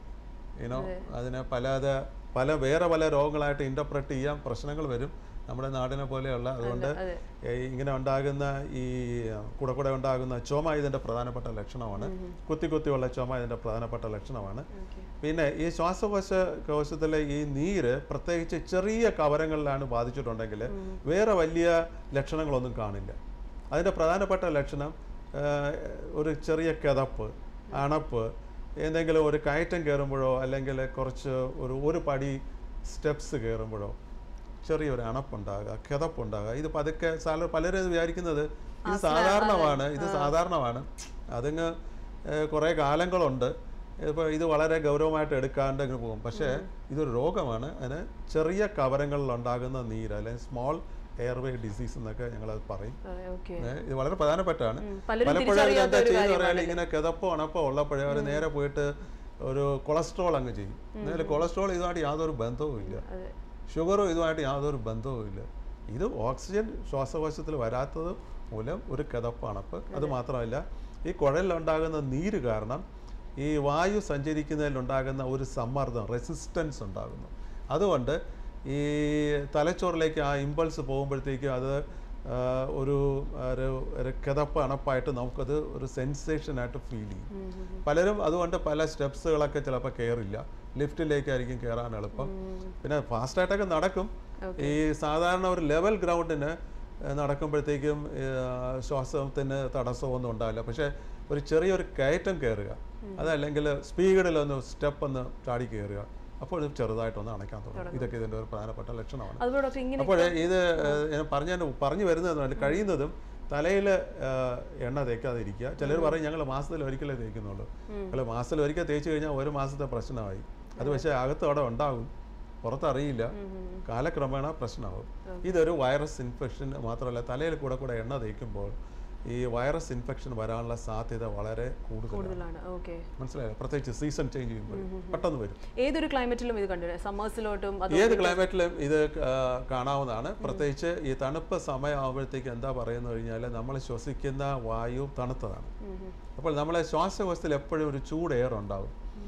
S2: യുനോ അതിനെ പല പല വേറെ പല രോഗങ്ങളായിട്ട് ഇൻ്റർപ്രറ്റ് ചെയ്യാൻ പ്രശ്നങ്ങൾ വരും നമ്മുടെ നാടിനെ പോലെയുള്ള അതുകൊണ്ട്
S1: അതെ
S2: ഏ, ഇങ്ങനെ ഉണ്ടാകുന്ന ഈ കൂടെ കൂടെ ഉണ്ടാകുന്ന ചുമ ഇതിൻ്റെ പ്രധാനപ്പെട്ട ലക്ഷണമാണ് കുത്തി കുത്തിയുള്ള ചുമ ഇതിൻ്റെ പ്രധാനപ്പെട്ട ലക്ഷണമാണ്
S1: ഓക്കെ
S2: പിന്നെ ഈ ശ്വാസകോശ കോശത്തിലെ ഈ നീര് പ്രത്യേകിച്ച് ചെറിയ കവരങ്ങളിലാണ് ബാധിച്ചിട്ടുണ്ടെങ്കിൽ വേറെ വലിയ ലക്ഷണങ്ങളൊന്നും കാണില്ല അതിൻ്റെ പ്രധാനപ്പെട്ട ലക്ഷണം ആ, ഒരു ചെറിയ കിതപ്പ് അണപ്പ് എന്തെങ്കിലും ഒരു കയറ്റം കയറുമ്പോഴോ അല്ലെങ്കിൽ കുറച്ച് ഒരു ഒരു പടി സ്റ്റെപ്സ് കയറുമ്പോഴോ ചെറിയൊരു അണപ്പുണ്ടാകുക കിതപ്പുണ്ടാകുക ഇത് പതുക്കെ സാല പലരും ഇത് വിചാരിക്കുന്നത് ഇത് സാധാരണമാണ് ഇത് സാധാരണമാണ് അതങ്ങ് ഏഹ്, കുറേ കാലങ്ങളുണ്ട് ഇപ്പോൾ ഇത് വളരെ ഗൗരവമായിട്ട് എടുക്കാണ്ട് അങ്ങ് പോകും പക്ഷേ ഇതൊരു രോഗമാണ് അതിന് ചെറിയ കവരങ്ങളിൽ ഉണ്ടാകുന്ന നീര് അല്ലെങ്കിൽ സ്മോൾ എയർവേ ഡിസീസ് എന്നൊക്കെ ഞങ്ങളത് പറയും
S1: അതെ ഓക്കെ
S2: ഏ, ഇത് വളരെ പ്രധാനപ്പെട്ടതാണ്
S1: ഉം. പലരും
S2: പലപ്പോഴും
S1: തിരിച്ചറിയാത്ത
S2: എന്താ
S1: ഒരു
S2: ചെയ്യുന്ന
S1: കാര്യമാണ്
S2: പറഞ്ഞാൽ ഇങ്ങനെ കിതപ്പോ അണപ്പോ ഉള്ളപ്പോഴേ അവർ നേരെ പോയിട്ട് ഒരു കൊളസ്ട്രോൾ അങ്ങ് ചെയ്യും എന്നാലും കൊളസ്ട്രോൾ ഇതുമായിട്ട് യാതൊരു ബന്ധവും ഇല്ല
S1: അതെ
S2: ഷുഗറും ഇതുമായിട്ട് യാതൊരു ബന്ധവും ഇല്ല ഇത് ഓക്സിജൻ ശ്വാസകോശത്തിൽ വരാത്തത് മൂലം ഒരു കിതപ്പ് അണപ്പ് അത് മാത്രമല്ല ഈ കുഴലിലുണ്ടാകുന്ന നീര് കാരണം ഈ വായു സഞ്ചരിക്കുന്നതിലുണ്ടാകുന്ന ഒരു സമ്മർദ്ദം റെസിസ്റ്റൻസ് ഉണ്ടാകുന്നു അതുകൊണ്ട് ഈ തലച്ചോറിലേക്ക് ആ ഇമ്പൾസ് പോകുമ്പോഴത്തേക്കും അത് ആ, ഒരു ഒരു ഒരു കിതപ്പ് അണപ്പായിട്ട് നമുക്കത് ഒരു സെൻസേഷനായിട്ട് ഫീൽ ചെയ്യും പലരും അതുകൊണ്ട് പല സ്റ്റെപ്സുകളൊക്കെ ചിലപ്പോൾ കയറില്ല ലിഫ്റ്റിലേക്കായിരിക്കും കയറാൻ എളുപ്പം പിന്നെ ഫാസ്റ്റായിട്ടൊക്കെ നടക്കും ഈ സാധാരണ ഒരു ലെവൽ ഗ്രൗണ്ടിന് നടക്കുമ്പോഴത്തേക്കും ഏഹ്, ശ്വാസത്തിന് തടസ്സമൊന്നും ഉണ്ടാവില്ല പക്ഷേ ഒരു ചെറിയൊരു കയറ്റം കയറുക അതല്ലെങ്കിൽ സ്പീഡിലൊന്ന് സ്റ്റെപ്പ് ഒന്ന് ചാടി കയറുക അപ്പോൾ ഇത് ചെറുതായിട്ടൊന്ന് അണയ്ക്കാൻ തുടങ്ങും ഇതൊക്കെ ഇതിൻ്റെ ഒരു പ്രധാനപ്പെട്ട ലക്ഷണമാണ്
S1: അതുപോലെ ഡോക്ടർ ഇങ്ങനെ
S2: അപ്പോൾ ഇത് ഏഹ്, ഞാൻ പറഞ്ഞ പറഞ്ഞു വരുന്നത് കഴിയുന്നതും തലയിൽ എണ്ണ തേക്കാതിരിക്കുക ചിലർ പറയും ഞങ്ങൾ മാസത്തിൽ ഒരിക്കലേ തേക്കുന്നുള്ളൂ ഞങ്ങൾ മാസത്തിൽ ഒരിക്കൽ തേച്ച് കഴിഞ്ഞാൽ ഒരു മാസത്തെ പ്രശ്നമായി അത് പക്ഷേ അകത്ത് അവിടെ ഉണ്ടാകും പുറത്തറിയില്ല കാലക്രമേണ പ്രശ്നമാകും ഇതൊരു വൈറസ് ഇൻഫെക്ഷൻ മാത്രമല്ല തലയിൽ കൂടെ കൂടെ എണ്ണ തേക്കുമ്പോൾ ഈ വൈറസ് ഇൻഫെക്ഷൻ വരാനുള്ള സാധ്യത വളരെ കൂടുതലാണ്
S1: കൂടുതലാണ് ഓക്കെ
S2: മനസ്സിലായോ പ്രത്യേകിച്ച് സീസൺ ചേഞ്ച് ചെയ്യുമ്പോൾ പെട്ടെന്ന് വരും
S1: ഏതൊരു ക്ലൈമറ്റിലും ഇത് കണ്ടില്ലേ സമ്മേഴ്സിലോട്ടും അത്
S2: ഏത് ക്ലൈമറ്റിലും ഇത് ആ, കാണാവുന്നതാണ് പ്രത്യേകിച്ച് ഈ തണുപ്പ് സമയമാകുമ്പോഴത്തേക്ക് എന്താ പറയുന്നത് കഴിഞ്ഞാൽ നമ്മൾ ശ്വസിക്കുന്ന വായു തണുത്തതാണ് അപ്പോൾ നമ്മളെ ശ്വാസകോശത്തിൽ എപ്പോഴും ഒരു ചൂട് എയർ ഉണ്ടാവും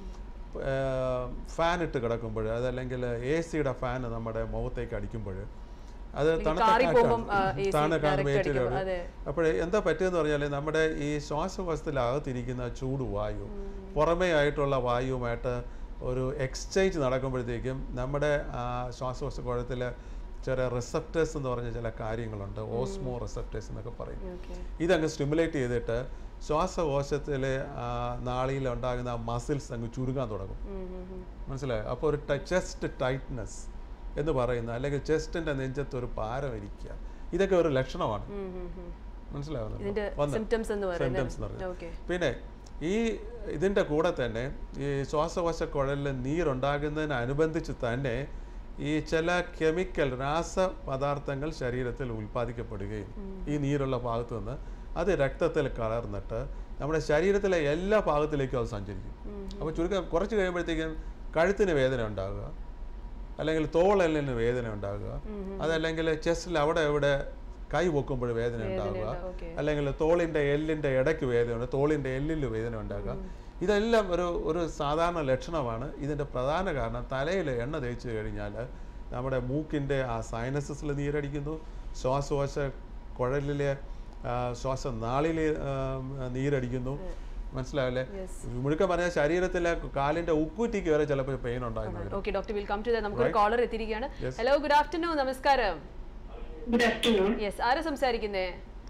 S2: ഫാൻ ഇട്ട് കിടക്കുമ്പോൾ അതല്ലെങ്കിൽ എ സിയുടെ ഫാൻ നമ്മുടെ മുഖത്തേക്ക് അടിക്കുമ്പോൾ അത് തണുത്ത
S1: കാറി പോകുമ്പം, ആ,
S2: കാറ്റാണ്.
S1: AC
S2: തണുക്കാൻ
S1: direct
S2: വേണ്ടി
S1: അടിക്കും.
S2: ഒരു-
S1: അതെ.
S2: അപ്പോൾ എന്താ പറ്റിയെന്ന് പറഞ്ഞാൽ നമ്മുടെ ഈ ശ്വാസകോശത്തിലകത്തിരിക്കുന്ന ചൂട് വായു പുറമേ ആയിട്ടുള്ള വായുവുമായിട്ട് ഒരു എക്സ്ചേഞ്ച് നടക്കുമ്പോഴത്തേക്കും നമ്മുടെ ആ ശ്വാസകോശത്തിൽ ചില റിസപ്റ്റേഴ്സ് എന്ന് പറഞ്ഞ ചില കാര്യങ്ങളുണ്ട് ഓസ്മോ റിസപ്റ്റേഴ്സ് എന്നൊക്കെ പറയും
S1: ഓക്കെ
S2: ഇതങ്ങ് സ്റ്റിമുലേറ്റ് ചെയ്തിട്ട് ശ്വാസകോശത്തിലെ ആ നാളിയിൽ ഉണ്ടാകുന്ന മസിൽസ് അങ്ങ് ചുരുങ്ങാൻ തുടങ്ങും മനസ്സിലായോ അപ്പോൾ ഒരു ചെസ്റ്റ് ടൈറ്റ്നസ് എന്ന് പറയുന്ന അല്ലെങ്കിൽ ചെസ്റ്റിൻ്റെ നെഞ്ചത്ത് ഒരു പാരം ഇരിക്കുക ഇതൊക്കെ ഒരു ലക്ഷണമാണ് മനസ്സിലാവുന്നുണ്ടോ?
S1: ഇതിന്റെ
S2: വന്ന്.
S1: സിംറ്റംസ് എന്ന്
S2: Symptoms എന്ന്
S1: പറയുന്നത്
S2: പറയുന്നത്.
S1: ഓക്കെ
S2: പിന്നെ ഈ ഇതിൻ്റെ കൂടെ തന്നെ ഈ ശ്വാസകോശ കുഴലിൽ നീരുണ്ടാകുന്നതിനനുബന്ധിച്ച് തന്നെ ഈ ചില കെമിക്കൽ രാസ പദാർത്ഥങ്ങൾ ശരീരത്തിൽ ഉൽപ്പാദിക്കപ്പെടുകയും ഈ നീരുള്ള ഭാഗത്ത് നിന്ന് അത് രക്തത്തിൽ കലർന്നിട്ട് നമ്മുടെ ശരീരത്തിലെ എല്ലാ ഭാഗത്തിലേക്കും അത് സഞ്ചരിക്കും അപ്പോൾ ചുരുക്കം കുറച്ച് കഴിയുമ്പോഴത്തേക്കും കഴുത്തിന് വേദന ഉണ്ടാകുക അല്ലെങ്കിൽ തോളെല്ലിന് വേദന ഉണ്ടാകുക അതല്ലെങ്കിൽ ചെസ്റ്റിൽ അവിടെ എവിടെ കൈ പൊക്കുമ്പോൾ വേദന ഉണ്ടാകുക
S1: ഓക്കെ
S2: അല്ലെങ്കിൽ തോളിൻ്റെ എല്ലിൻ്റെ ഇടയ്ക്ക് വേദനയുണ്ട് തോളിൻ്റെ എല്ലിൽ വേദന ഉണ്ടാകുക ഇതെല്ലാം ഒരു ഒരു സാധാരണ ലക്ഷണമാണ് ഇതിൻ്റെ പ്രധാന കാരണം തലയിൽ എണ്ണ തേച്ച് കഴിഞ്ഞാൽ നമ്മുടെ മൂക്കിൻ്റെ ആ സൈനസസിൽ നീരടിക്കുന്നു ശ്വാസകോശ കുഴലിലെ ആ, ശ്വാസനാളിയിൽ ആ, നീരടിക്കുന്നു മനസ്സിലാവില്ലേ
S1: യെസ്
S2: മുഴുക്കം പറഞ്ഞാൽ ശരീരത്തിലെ കാലിൻ്റെ ഉക്കുറ്റിക്ക് വരെ ചിലപ്പോൾ പെയിൻ ഉണ്ടാകുന്നു
S1: okay doctor will come to നമുക്കൊരു കോളർ എത്തിയിരിക്കുകയാണ് ഹലോ ഗുഡ് ആഫ്റ്റർനൂൺ നമസ്കാരം
S3: ഗുഡ് ആഫ്റ്റർനൂൺ
S1: യെസ് ആരാ സംസാരിക്കുന്നേ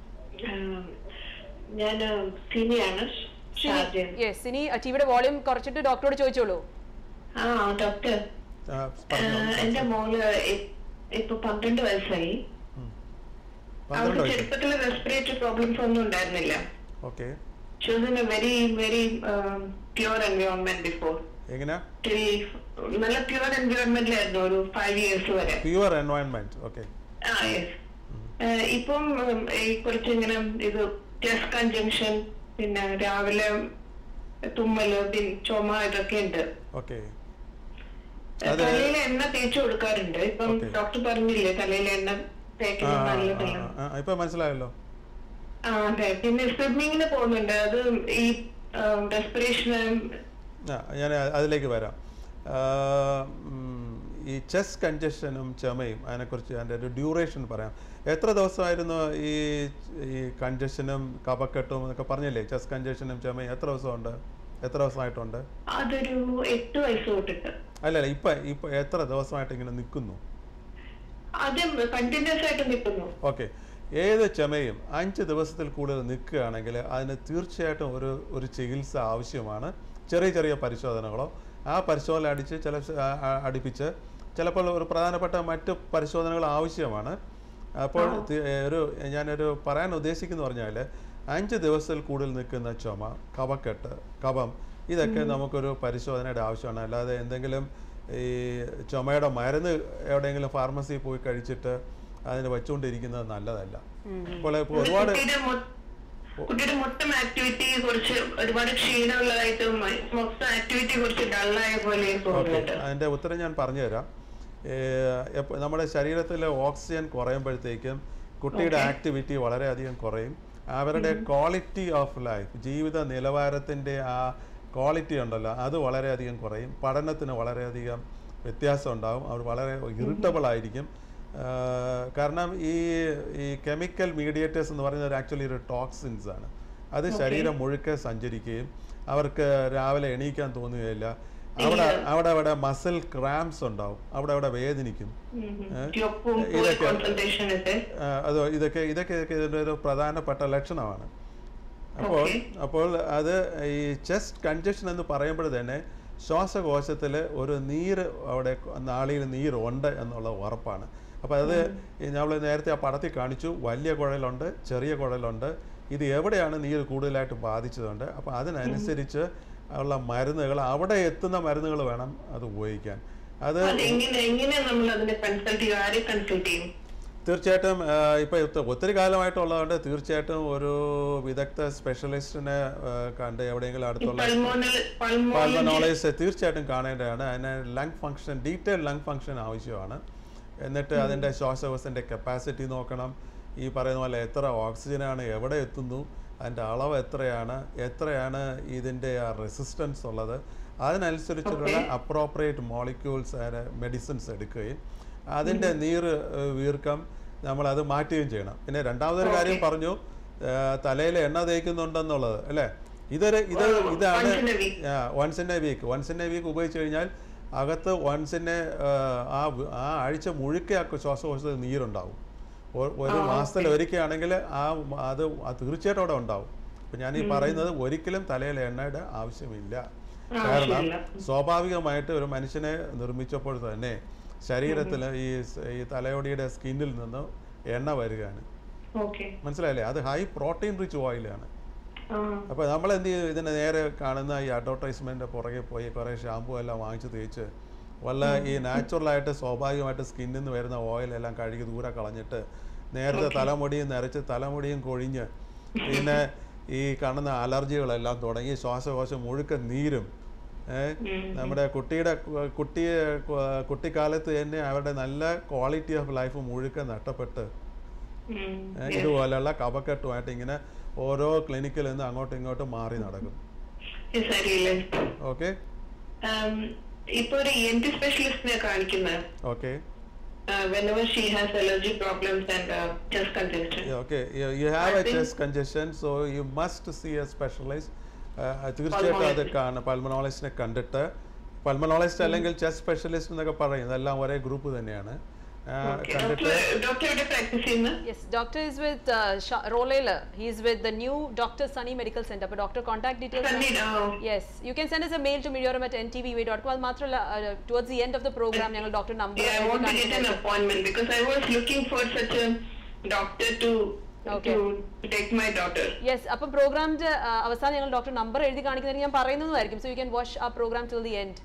S3: ഞാൻ സിനിയാണ് ഷാജ
S1: യെസ് ഇനി ടിവിയുടെ വോളിയം കുറച്ചിട്ട് ഡോക്ടറോട് ചോദിച്ചോളൂ
S3: ആ ഡോക്ടർ
S2: ആ, പറഞ്ഞോ.
S3: എന്റെ മോള് ഇ- ഇപ്പൊ പന്ത്രണ്ട് വയസ്സായി
S2: പന്ത്രണ്ട്
S3: അവൾക്ക്
S2: വയസ്സ്
S3: ചെറുപ്പത്തിൽ റെസ്പിറേറ്ററി പ്രോബ്ലംസ് ഒന്നും ഉണ്ടായിരുന്നില്ല
S2: okay
S3: she was in a very very pure environment before
S2: എങ്ങനെയാ
S3: ടിൽ നല്ല പ്യുവർ എൻവയോൺമെന്റിലായിരുന്നു ഒരു ഫൈവ് ഇയേഴ്സ് വരെ
S2: pure environment okay
S3: uh yes ഇപ്പം ഉം, ഈ കുറച്ച് ഇങ്ങനെ ഇത് ചെസ്റ്റ് കൺജങ്ഷൻ പിന്നെ രാവിലെ തുമ്മല് പിന്നെ ചുമ ഇതൊക്കെ ഉണ്ട്
S2: ഓക്കെ
S3: തലയിൽ എണ്ണ തേച്ചു കൊടുക്കാറുണ്ട് ഇപ്പം ഡോക്ടർ പറഞ്ഞില്ലേ തലയിൽ എണ്ണ
S2: ആ
S3: തേക്കുന്നത്
S2: ആ,
S3: നല്ലതല്ല
S2: ആ, ആ, ഇപ്പൊ മനസ്സിലായല്ലോ
S3: ആ അതെ പിന്നെ സ്വിമ്മിങ്ങിന് പോകുന്നുണ്ട് അത് ഈ റെസ്പിറേഷന്
S2: ആ ഞാൻ അതിലേക്ക് വരാം ആ, ഉം, ഈ ചെസ് കൺജഷനും ചുമയും അതിനെക്കുറിച്ച് അതിൻ്റെ ഒരു ഡ്യൂറേഷൻ പറയാം എത്ര ദിവസമായിരുന്നു ഈ ഈ കൺജഷനും കഫക്കെട്ടും എന്നൊക്കെ പറഞ്ഞില്ലേ ചെസ് കൺജഷനും ചുമയും എത്ര ദിവസമുണ്ട് എത്ര ദിവസമായിട്ടുണ്ട്
S3: അതൊരു എട്ട് വയസ്സ് തൊട്ടിട്ട്
S2: അല്ല അല്ല ഇപ്പം ഇപ്പം എത്ര ദിവസമായിട്ട് ഇങ്ങനെ നിൽക്കുന്നു
S3: അത് കണ്ടിന്യൂസ് ആയിട്ട് നിൽക്കുന്നു
S2: ഓക്കെ ഏത് ചുമയും അഞ്ച് ദിവസത്തിൽ കൂടുതൽ നിൽക്കുകയാണെങ്കിൽ അതിന് തീർച്ചയായിട്ടും ഒരു ഒരു ചികിത്സ ആവശ്യമാണ് ചെറിയ ചെറിയ പരിശോധനകളോ ആ പരിശോധന അടിച്ച് ചില സ- ആ- ആ- അടുപ്പിച്ച് ചിലപ്പോൾ ഒരു പ്രധാനപ്പെട്ട മറ്റ് പരിശോധനകൾ ആവശ്യമാണ് അപ്പോൾ തി- ഒരു ഞാനൊരു പറയാൻ ഉദ്ദേശിക്കുന്നു പറഞ്ഞാൽ അഞ്ച് ദിവസത്തിൽ കൂടുതൽ നിൽക്കുന്ന ചുമ കഫക്കെട്ട് കഫം ഇതൊക്കെ നമുക്കൊരു പരിശോധനയുടെ ആവശ്യമാണ് അല്ലാതെ എന്തെങ്കിലും ഈ ചുമയുടെ മരുന്ന് എവിടെയെങ്കിലും ഫാർമസിയിൽ പോയി കഴിച്ചിട്ട് അതിന് വെച്ചുകൊണ്ടിരിക്കുന്നത് നല്ലതല്ല ഇപ്പോൾ ഇപ്പോൾ ഒരുപാട്
S3: കുട്ടിയുടെ മൊ- കുട്ടിയുടെ മൊത്തം ആക്ടിവിറ്റി കുറച്ച് ഒരുപാട് ക്ഷീണമുള്ളതായിട്ടും മൊത്തം ആക്ടിവിറ്റി കുറച്ച് ഡള്ളായ പോലെ
S2: ഓക്കെ
S3: തോന്നുന്നുണ്ട്
S2: അതിൻ്റെ ഉത്തരം ഞാൻ പറഞ്ഞുതരാം ഏഹ് എപ്പ- നമ്മുടെ ശരീരത്തിലെ ഓക്സിജൻ കുറയുമ്പോഴത്തേക്കും കുട്ടിയുടെ ആക്ടിവിറ്റി വളരെയധികം കുറയും അവരുടെ ക്വാളിറ്റി ഓഫ് ലൈഫ് ജീവിത നിലവാരത്തിൻ്റെ ആ ക്വാളിറ്റി ഉണ്ടല്ലോ അത് വളരെയധികം കുറയും പഠനത്തിന് വളരെയധികം വ്യത്യാസം ഉണ്ടാകും അവർ വളരെ ഇറിറ്റബിൾ ആയിരിക്കും ആഹ് കാരണം ഈ ഈ കെമിക്കൽ മീഡിയേറ്റേഴ്സ് എന്ന് പറയുന്നത് ആക്ച്വലി ഒരു ടോക്സിൻസ് ആണ് അത് ശരീരം മുഴുക്കെ സഞ്ചരിക്കുകയും അവർക്ക് രാവിലെ എണീക്കാൻ തോന്നുകയില്ല അവിടെ അവിടെ അവിടെ മസിൽ ക്രാംസ് ഉണ്ടാവും അവിടെ അവിടെ വേദനിക്കും
S3: ചുവപ്പും
S2: ഇതൊക്കെ-
S3: കോൺസെൻട്രേഷൻ ഒക്കെ
S2: ആ, അത് ഇതൊക്കെ ഇതൊക്കെ ഇതൊക്കെ ഇതിൻ്റെ ഒരു പ്രധാനപ്പെട്ട ലക്ഷണമാണ് അപ്പോൾ അപ്പോൾ അത് ഈ ചെസ്റ്റ് കൺജഷൻ എന്ന് പറയുമ്പോൾ തന്നെ ശ്വാസകോശത്തിൽ ഒരു നീര് അവിടെ നാളിയിൽ നീരുണ്ട് എന്നുള്ള ഉറപ്പാണ് അപ്പോൾ അത് നമ്മൾ നേരത്തെ ആ പടത്തിൽ കാണിച്ചു വലിയ കുഴലുണ്ട് ചെറിയ കുഴലുണ്ട് ഇത് എവിടെയാണ് നീര് കൂടുതലായിട്ട് ബാധിച്ചതുണ്ട് അപ്പോൾ അതിനനുസരിച്ച് ഉള്ള മരുന്നുകൾ അവിടെ എത്തുന്ന മരുന്നുകൾ വേണം അത് ഉപയോഗിക്കാൻ അത്
S3: അതെങ്ങനെ എങ്ങനെ നമ്മൾ അതിനെ കൺസൾട്ട് ചെയ്യും ആരെ കൺസൾട്ട് ചെയ്യും
S2: തീർച്ചയായിട്ടും ആഹ് ഇപ്പൊ ഒത്ത- ഒത്തിരി കാലമായിട്ടുള്ളതുകൊണ്ട് തീർച്ചയായിട്ടും ഒരു വിദഗ്ധ സ്പെഷ്യലിസ്റ്റിനെ ആഹ് കണ്ട് എവിടെയെങ്കിലും അടുത്തുള്ള
S3: പൾമോണൽ പൾമോണൽ
S2: പൾമനോളജിസ്റ്റ് തീർച്ചയായിട്ടും കാണേണ്ടതാണ് അതിന് lung function detail lung function ആവശ്യമാണ് എന്നിട്ട് അതിൻ്റെ ശ്വാസകോശത്തിൻ്റെ കപ്പാസിറ്റി നോക്കണം ഈ പറയുന്ന പോലെ എത്ര ഓക്സിജനാണ് എവിടെ എത്തുന്നു അതിൻ്റെ അളവ് എത്രയാണ് എത്രയാണ് ഇതിൻ്റെ ആ റെസിസ്റ്റൻസ് ഉള്ളത് അതിനനുസരിച്ചിട്ടുള്ള അപ്രോപ്രിയേറ്റ് മോളിക്യൂൾസ് മെഡിസിൻസ് എടുക്കുകയും അതിൻ്റെ നീര് ഏഹ്, വീർക്കം നമ്മളത് മാറ്റുകയും ചെയ്യണം പിന്നെ രണ്ടാമതൊരു കാര്യം പറഞ്ഞു തലയിൽ എണ്ണ തേക്കുന്നുണ്ടെന്നുള്ളത് അല്ലേ ഇതൊരു ഇത് ഇതാണ്
S3: once in a week.
S2: Once in a week once in a week ഉപയോഗിച്ച് കഴിഞ്ഞാൽ അകത്ത് വൺസ് ഇൻ എ ആ വ- ആ ആഴ്ച മുഴുക്കെ ആ ശ്വാസകോശത്തിൽ നീരുണ്ടാവും ഒ- ഒരു മാസത്തിൽ ഒരിക്കലാണെങ്കിൽ ആ മ- അത് അത് തീർച്ചയായിട്ടും അവിടെ ഉണ്ടാവും അപ്പം ഞാൻ ഈ പറയുന്നത് ഒരിക്കലും തലയിൽ എണ്ണയുടെ ആവശ്യമില്ല കാരണം സ്വാഭാവികമായിട്ട് ഒരു മനുഷ്യനെ നിർമ്മിച്ചപ്പോൾ തന്നെ ശരീരത്തിൽ ഈ സ്- ഈ തലയോടിയുടെ സ്കിന്നിൽ നിന്ന് എണ്ണ വരികയാണ്
S3: ഓക്കെ
S2: മനസ്സിലായില്ലേ അത് ഹൈ പ്രോട്ടീൻ റിച്ച് ഓയിലാണ്
S3: ആ
S2: അപ്പോൾ നമ്മൾ എന്ത് ചെയ്യും ഇതിന് നേരെ കാണുന്ന ഈ അഡ്വർടൈസ്മെൻറ്റ് പുറകെ പോയി കുറേ ഷാമ്പു എല്ലാം വാങ്ങിച്ച് തേച്ച് വല്ല ഈ നാച്ചുറലായിട്ട് സ്വാഭാവികമായിട്ട് സ്കിന്നിൽ നിന്ന് വരുന്ന ഓയിലെല്ലാം കഴുകി ദൂരെ കളഞ്ഞിട്ട് നേരത്തെ തലമുടിയും നരച്ച് തലമുടിയും കൊഴിഞ്ഞ് പിന്നെ ഈ കാണുന്ന അലർജികളെല്ലാം തുടങ്ങി ശ്വാസകോശം മുഴുക്ക നീരും ഏ, നമ്മുടെ കുട്ടിയുടെ കു- കുട്ടിയെ കു- കുട്ടിക്കാലത്ത് തന്നെ അവരുടെ നല്ല ക്വാളിറ്റി ഓഫ് ലൈഫ് മുഴുക്ക നഷ്ടപ്പെട്ട്
S3: ഉം.
S2: ഏ, ഇതുപോലെയുള്ള കഫക്കെട്ടുമായിട്ട് ഇങ്ങനെ ഓരോ ക്ലിനിക്കിൽ നിന്ന് അങ്ങോട്ടും ഇങ്ങോട്ടും മാറി നടക്കും
S3: Yes, അറിയില്ല
S2: ഓക്കെ
S3: Um, ഇപ്പൊ ഒരു എൻ ടി സ്പെഷ്യലിസ്റ്റിനെ കാണിക്കുന്നത്
S2: okay
S3: whenever she has allergy problems and uh, chest congestion.
S2: Okay you have a
S3: I think-
S2: chest congestion so you must see a specialist തീർച്ചയായിട്ടും അത് കാണും പൾമനോളജിസ്റ്റിനെ കണ്ടിട്ട് പൾമനോളജിസ്റ്റ് അല്ലെങ്കിൽ ചെസ്റ്റ് സ്പെഷ്യലിസ്റ്റ് എന്നൊക്കെ പറയും ഇതെല്ലാം ഒരേ ഗ്രൂപ്പ് തന്നെയാണ് ആ,
S3: Okay.
S2: കണ്ടിട്ട്
S3: Doctor- doctor എവിടെ പ്രാക്ടീസ് ചെയ്യുന്നത്
S1: Yes, doctor is with uh, Sha- Rolele. He is with the new Dr. Sunny Medical Center. But doctor contact details.
S3: Sunny, oh.
S1: Yes, you can send us a mail to mediorum at ntva.com. അത് മാത്രമല്ല uh, towards the end of the program ഞങ്ങൾ doctor number
S3: Yeah, I want to get an appointment because I was looking for such a doctor to
S1: Okay.
S3: to take my daughter.
S1: Yes അപ്പം പ്രോഗ്രാമിന്റെ അവസാനം ഞങ്ങൾ doctor number എഴുതി കാണിക്കുന്നതിന് ഞാൻ പറയുന്നതായിരിക്കും so you can watch ആ program till the end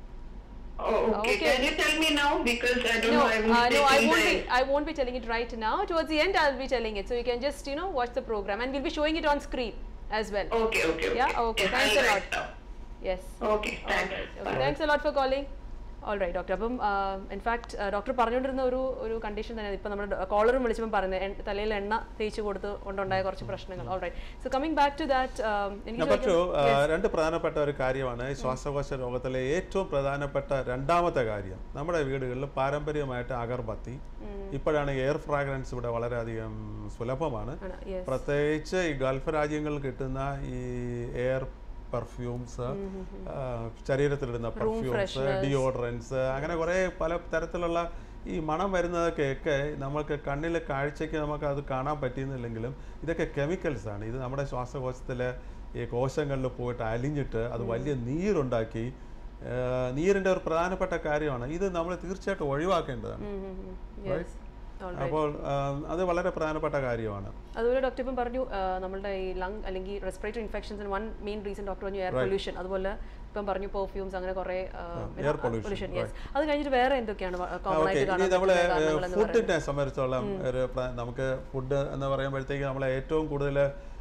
S3: Oh, okay.
S1: Okay.
S3: Can you tell me now because I don't
S1: No,
S3: know. I
S1: uh,
S3: haven't
S1: no, I
S3: taken
S1: won't
S3: the-
S1: be. I won't be telling it right now. Towards the end, I'll be telling it. So you can just, you know, watch the program, and we'll be showing it on screen as well.
S3: Okay, okay, okay.
S1: Yeah, okay.
S3: Yes,
S1: Thanks
S3: I'll
S1: a
S3: write
S1: lot.
S3: down.
S1: Yes.
S3: Okay, thanks.
S1: Okay.
S3: Bye.
S1: Thanks a lot for calling. All right doctor അപ്പം in fact doctor പറഞ്ഞുകൊണ്ടിരുന്ന ഒരു ഒരു condition തന്നെ ഇപ്പം നമ്മുടെ കോളറും വിളിച്ചപ്പോൾ പറയുന്നത് എൺ- തലയിൽ എണ്ണ തേച്ച് കൊടുത്ത് കൊണ്ടുണ്ടായ കുറച്ച് പ്രശ്നങ്ങൾ all right so coming back to that എനിക്ക്
S2: നമ്പർ ടു രണ്ട് പ്രധാനപ്പെട്ട ഒരു കാര്യമാണ് ഈ ശ്വാസകോശ രോഗത്തിലെ ഏറ്റവും പ്രധാനപ്പെട്ട രണ്ടാമത്തെ കാര്യം നമ്മുടെ വീടുകളിൽ പാരമ്പര്യമായിട്ട് അഗർബത്തി ഇപ്പോഴാണ് എയർ ഫ്രാഗ്രൻസ് ഇവിടെ വളരെയധികം സുലഭമാണ്
S1: ആണ് യെസ്
S2: പ്രത്യേകിച്ച് ഈ ഗൾഫ് രാജ്യങ്ങളിൽ കിട്ടുന്ന ഈ എയർ പെർഫ്യൂംസ് ശരീരത്തിലിടുന്ന പെർഫ്യൂംസ്
S1: fresheners.
S2: ഡിയോഡറൻസ് അങ്ങനെ കുറേ പല തരത്തിലുള്ള ഈ മണം വരുന്നതൊക്കെയൊക്കെ നമുക്ക് കണ്ണിൽ കാഴ്ചയ്ക്ക് നമുക്ക് അത് കാണാൻ പറ്റുന്നില്ലെങ്കിലും ഇതൊക്കെ കെമിക്കൽസ് ആണ് ഇത് നമ്മുടെ ശ്വാസകോശത്തിലെ ഈ കോശങ്ങളിൽ പോയിട്ട് അലിഞ്ഞിട്ട് അത് വലിയ നീരുണ്ടാക്കി ആ, നീരിൻ്റെ ഒരു പ്രധാനപ്പെട്ട കാര്യമാണ് ഇത് നമ്മൾ തീർച്ചയായിട്ടും ഒഴിവാക്കേണ്ടതാണ്
S1: യെസ്
S2: അപ്പോൾ ആ, അത് വളരെ പ്രധാനപ്പെട്ട കാര്യമാണ്
S1: അതുപോലെ ഡോക്ടർ ഇപ്പം പറഞ്ഞു ആ, നമ്മളുടെ ഈ ലങ് അല്ലെങ്കിൽ റെസ്പിറേറ്ററി ഇൻഫെക്ഷൻസിന് വൺ മെയിൻ റീസൺ ഡോക്ടർ പറഞ്ഞു എയർ പൊല്യൂഷൻ അതുപോലെ ഇപ്പം പറഞ്ഞു പെർഫ്യൂംസ് അങ്ങനെ കുറേ
S2: air pollution,
S1: പൊല്യൂഷൻ യെസ് അത് കഴിഞ്ഞിട്ട് വേറെ എന്തൊക്കെയാണ് കോമൺ
S2: ഓക്കെ
S1: ആയിട്ട്
S2: ഇനി
S1: കാണാൻ
S2: നമ്മൾ
S1: പറ്റുന്ന കാരണങ്ങൾ എന്ന് പറയുന്നത്
S2: ഫുഡിനെ സംബന്ധിച്ചോളം ഒരു പ്ര- നമുക്ക് ഫുഡ് എന്ന് പറയുമ്പോഴത്തേക്ക് നമ്മൾ ഏറ്റവും കൂടുതൽ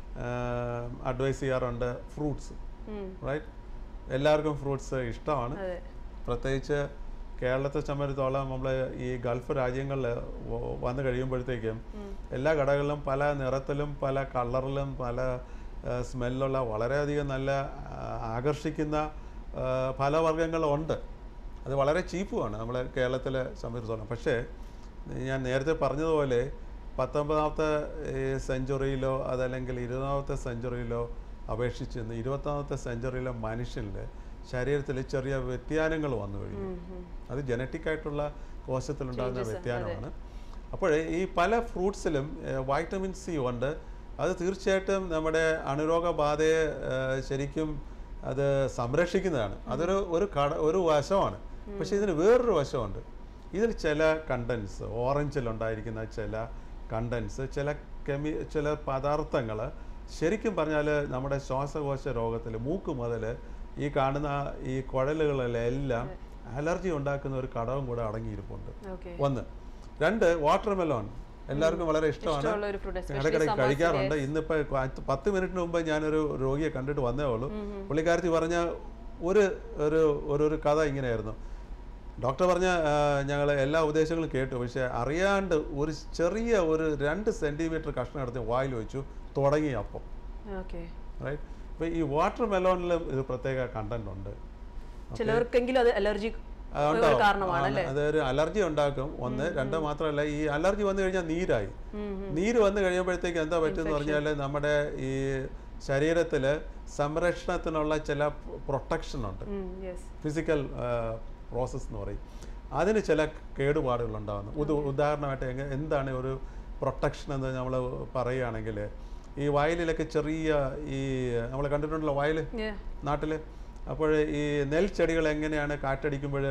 S2: അഡ്വൈസ് ചെയ്യാറുണ്ട് ഫ്രൂട്ട്സ്
S1: ഉം.
S2: റൈറ്റ് എല്ലാവർക്കും ഫ്രൂട്ട്സ് ഇഷ്ടമാണ്
S1: അതെ
S2: പ്രത്യേകിച്ച് കേരളത്തെ സംബന്ധിച്ചോളം നമ്മൾ ഈ ഗൾഫ് രാജ്യങ്ങളിൽ വന്നു കഴിയുമ്പോഴത്തേക്കും എല്ലാ കടകളിലും പല നിറത്തിലും പല കളറിലും പല സ്മെല്ലുള്ള വളരെയധികം നല്ല ആ, ആകർഷിക്കുന്ന ആ, ഫലവർഗ്ഗങ്ങളുണ്ട് അത് വളരെ ചീപ്പുമാണ് നമ്മൾ കേരളത്തിലെ സംബന്ധിച്ചിടത്തോളം പക്ഷേ ഞാൻ നേരത്തെ പറഞ്ഞതുപോലെ പത്തൊമ്പതാമത്തെ സെഞ്ചുറിയിലോ അതല്ലെങ്കിൽ ഇരുപതാമത്തെ സെഞ്ചുറിയിലോ അപേക്ഷിച്ച് ഇന്ന് ഇരുപത്താമത്തെ സെഞ്ചുറിയിലെ മനുഷ്യനിൽ ശരീരത്തിൽ ചെറിയ വ്യതിയാനങ്ങൾ വന്നു കഴിഞ്ഞു അത് ജനറ്റിക് ആയിട്ടുള്ള കോശത്തിലുണ്ടാകുന്ന വ്യതിയാനമാണ് അപ്പോൾ ഈ പല ഫ്രൂട്ട്സിലും വൈറ്റമിൻ സി ഉണ്ട് അത് തീർച്ചയായിട്ടും നമ്മുടെ അണുരോഗ ബാധയെ ഏഹ്, ശരിക്കും അത് സംരക്ഷിക്കുന്നതാണ് അതൊരു ഒരു കട ഒരു വശമാണ് പക്ഷേ ഇതിന് വേറൊരു വശമുണ്ട് ഇതിൽ ചില കണ്ടൻസ് ഓറഞ്ചിലുണ്ടായിരിക്കുന്ന ചില കണ്ടൻസ് ചില കെമി ചില പദാർത്ഥങ്ങൾ ശരിക്കും പറഞ്ഞാൽ നമ്മുടെ ശ്വാസകോശ രോഗത്തിൽ മൂക്ക് മുതൽ ഈ കാണുന്ന ഈ കുഴലുകളിലെല്ലാം അലർജി ഉണ്ടാക്കുന്ന ഒരു ഘടകം കൂടെ അടങ്ങിയിരിപ്പുണ്ട്
S1: ഓക്കെ
S2: ഒന്ന് രണ്ട് വാട്ടർ മെലോൺ എല്ലാവർക്കും വളരെ ഇഷ്ടമാണ്
S1: ഇഷ്ടമുള്ള ഒരു ഫ്രൂട്ട്
S2: ഇടയ്ക്കിടയ്ക്ക് കഴിക്കാറുണ്ട് ഇന്നിപ്പോൾ പത്ത് മിനിറ്റിന് മുമ്പ് ഞാനൊരു രോഗിയെ കണ്ടിട്ട് വന്നേ ഉള്ളൂ പുള്ളിക്കാരത്തി പറഞ്ഞ ഒരു ഒരു ഒരു ഒരു കഥ ഇങ്ങനെയായിരുന്നു ഡോക്ടർ പറഞ്ഞ ഞങ്ങൾ എല്ലാ ഉപദേശങ്ങളും കേട്ടു പക്ഷേ അറിയാണ്ട് ഒരു ചെറിയ ഒരു രണ്ട് സെൻറ്റിമീറ്റർ കഷ്ണം എടുത്ത് വായിൽ വെച്ചു തുടങ്ങി അപ്പം
S1: ഓക്കെ
S2: റൈറ്റ് ഇപ്പോൾ ഈ വാട്ടർ മെലോണിലും ഇത് പ്രത്യേക കണ്ടന്റ് ഉണ്ട്
S1: ചിലർക്കെങ്കിലും അത് അലർജി
S2: ആ,
S1: ഒരു
S2: ഉണ്ടാവും.
S1: കാരണമാണ്
S2: ആ,
S1: അല്ലേ
S2: അതൊരു അലർജി ഉണ്ടാക്കും ഒന്ന് രണ്ട് മാത്രമല്ല ഈ അലർജി വന്നു കഴിഞ്ഞാൽ നീരായി നീര് വന്നു കഴിയുമ്പോഴത്തേക്ക് എന്താ പറ്റുമെന്ന് പറഞ്ഞാൽ നമ്മുടെ ഈ ശരീരത്തിൽ സംരക്ഷണത്തിനുള്ള ചില പ്രൊട്ടക്ഷൻ ഉണ്ട്
S1: യെസ്
S2: ഫിസിക്കൽ പ്രോസസ്സ് എന്ന് പറയും അതിന് ചില കേടുപാടുകൾ ഉണ്ടാകുന്നു ഉദ ഉദാഹരണമായിട്ട് എങ്ങനെ എന്താണ് ഒരു പ്രൊട്ടക്ഷൻ എന്ന് നമ്മൾ പറയുകയാണെങ്കിൽ ഈ വയലിലൊക്കെ ചെറിയ ഈ നമ്മൾ കണ്ടിട്ടുണ്ടല്ലോ വയൽ നാട്ടിൽ അപ്പോൾ ഈ നെൽച്ചെടികൾ എങ്ങനെയാണ് കാറ്റടിക്കുമ്പോൾ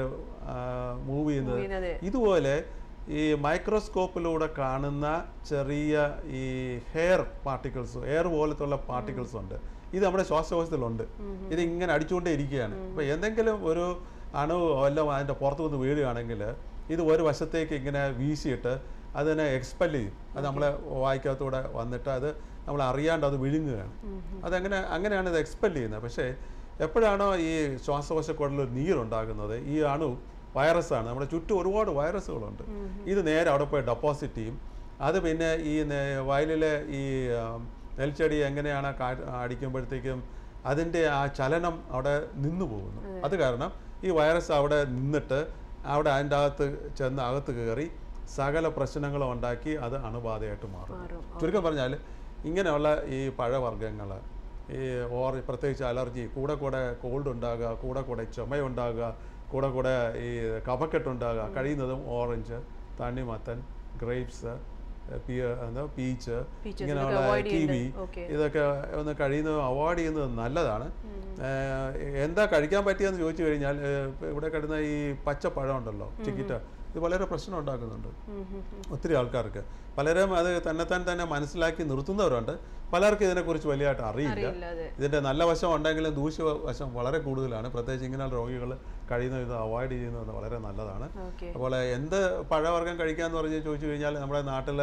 S2: മൂവ് ചെയ്യുന്നത്
S1: അതെ
S2: ഇതുപോലെ ഈ മൈക്രോസ്കോപ്പിലൂടെ കാണുന്ന ചെറിയ ഈ ഹെയർ പാർട്ടിക്കിൾസ് എയർ പോലത്തുള്ള പാർട്ടിക്കിൾസ് ഉണ്ട് ഇത് നമ്മുടെ ശ്വാസകോശത്തിലുണ്ട് ഇത് ഇങ്ങനെ അടിച്ചുകൊണ്ടേ ഇരിക്കുകയാണ് അപ്പോൾ എന്തെങ്കിലും ഒരു അണു വല്ലതും അതിൻ്റെ പുറത്ത് വന്ന് വീഴുകയാണെങ്കിൽ ഇത് ഒരു വശത്തേക്ക് ഇങ്ങനെ വീശിയിട്ട് അതിനെ എക്സ്പെൽ ചെയ്യും അത് നമ്മളെ വായിക്കകത്തൂടെ വന്നിട്ട് അത് നമ്മൾ അറിയാണ്ട് അത് വിഴുങ്ങുകയാണ് അതങ്ങനെ അങ്ങനെയാണ് ഇത് എക്സ്പെൽ ചെയ്യുന്നത് പക്ഷേ എപ്പോഴാണോ ഈ ശ്വാസകോശക്കുഴലിൽ ഒരു നീരുണ്ടാകുന്നത് ഈ അണു വൈറസാണ് നമ്മുടെ ചുറ്റും ഒരുപാട് വൈറസുകളുണ്ട് ഇത് നേരെ അവിടെ പോയി ഡെപ്പോസിറ്റ് ചെയ്യും അത് പിന്നെ ഈ നേ- വയലിലെ ഈ ആം, നെൽച്ചെടി എങ്ങനെയാണ് കാ അടിക്കുമ്പോഴത്തേക്കും അതിൻ്റെ ആ ചലനം അവിടെ നിന്നു പോകുന്നു അത് കാരണം ഈ വൈറസ് അവിടെ നിന്നിട്ട് അവിടെ അതിൻ്റെ അകത്ത് ചെന്ന് അകത്ത് കയറി സകല പ്രശ്നങ്ങളും ഉണ്ടാക്കി അത് അണുബാധയായിട്ട് മാറും
S1: മാറും
S2: ചുരുക്കം പറഞ്ഞാൽ ഇങ്ങനെയുള്ള ഈ പഴവർഗ്ഗങ്ങൾ ഈ ഓർ പ്രത്യേകിച്ച് അലർജി കൂടെ കൂടെ കോൾഡ് ഉണ്ടാകുക കൂടെ കൂടെ ചുമയുണ്ടാകുക കൂടെ കൂടെ ഈ കഫക്കെട്ടുണ്ടാകുക കഴിയുന്നതും ഓറഞ്ച് തണ്ണിമത്തൻ ഗ്രേപ്സ് എന്താ പീച്ച്
S1: Peaches,
S2: ഇങ്ങനെയുള്ള
S1: ഇതൊക്കെ avoid
S2: കിവി
S1: ചെയ്യേണ്ടത്. Okay.
S2: ഇതൊക്കെ ഒന്ന് കഴിയുന്നത് അവോയ്ഡ് ചെയ്യുന്നത് നല്ലതാണ് ഏഹ് എന്താ കഴിക്കാൻ പറ്റിയെന്ന് ചോദിച്ചു കഴിഞ്ഞാൽ ഏഹ് ഇപ്പൊ ഇവിടെ കിടന്ന ഈ പച്ചപ്പഴം ഉണ്ടല്ലോ ചിക്കിറ്റ ഇത് വളരെ പ്രശ്നം ഉണ്ടാക്കുന്നുണ്ട് ഒത്തിരി ആൾക്കാർക്ക് പലരും അത് തന്നെത്താൻ തന്നെ മനസ്സിലാക്കി നിർത്തുന്നവരുണ്ട് പലർക്കും ഇതിനെക്കുറിച്ച് വലിയതായിട്ട് അറിയില്ല
S1: അറിയില്ല അതെ
S2: ഇതിൻ്റെ നല്ല വശം ഉണ്ടെങ്കിലും ദൂഷ്യവശം വളരെ കൂടുതലാണ് പ്രത്യേകിച്ച് ഇങ്ങനെയുള്ള രോഗികൾ കഴിയുന്ന ഇത് അവോയ്ഡ് ചെയ്യുന്നത് വളരെ നല്ലതാണ്
S1: ഓക്കെ
S2: അപ്പോൾ എന്ത് പഴവർഗ്ഗം കഴിക്കാന്ന് പറഞ്ഞ് ചോദിച്ചു കഴിഞ്ഞാൽ നമ്മുടെ നാട്ടിൽ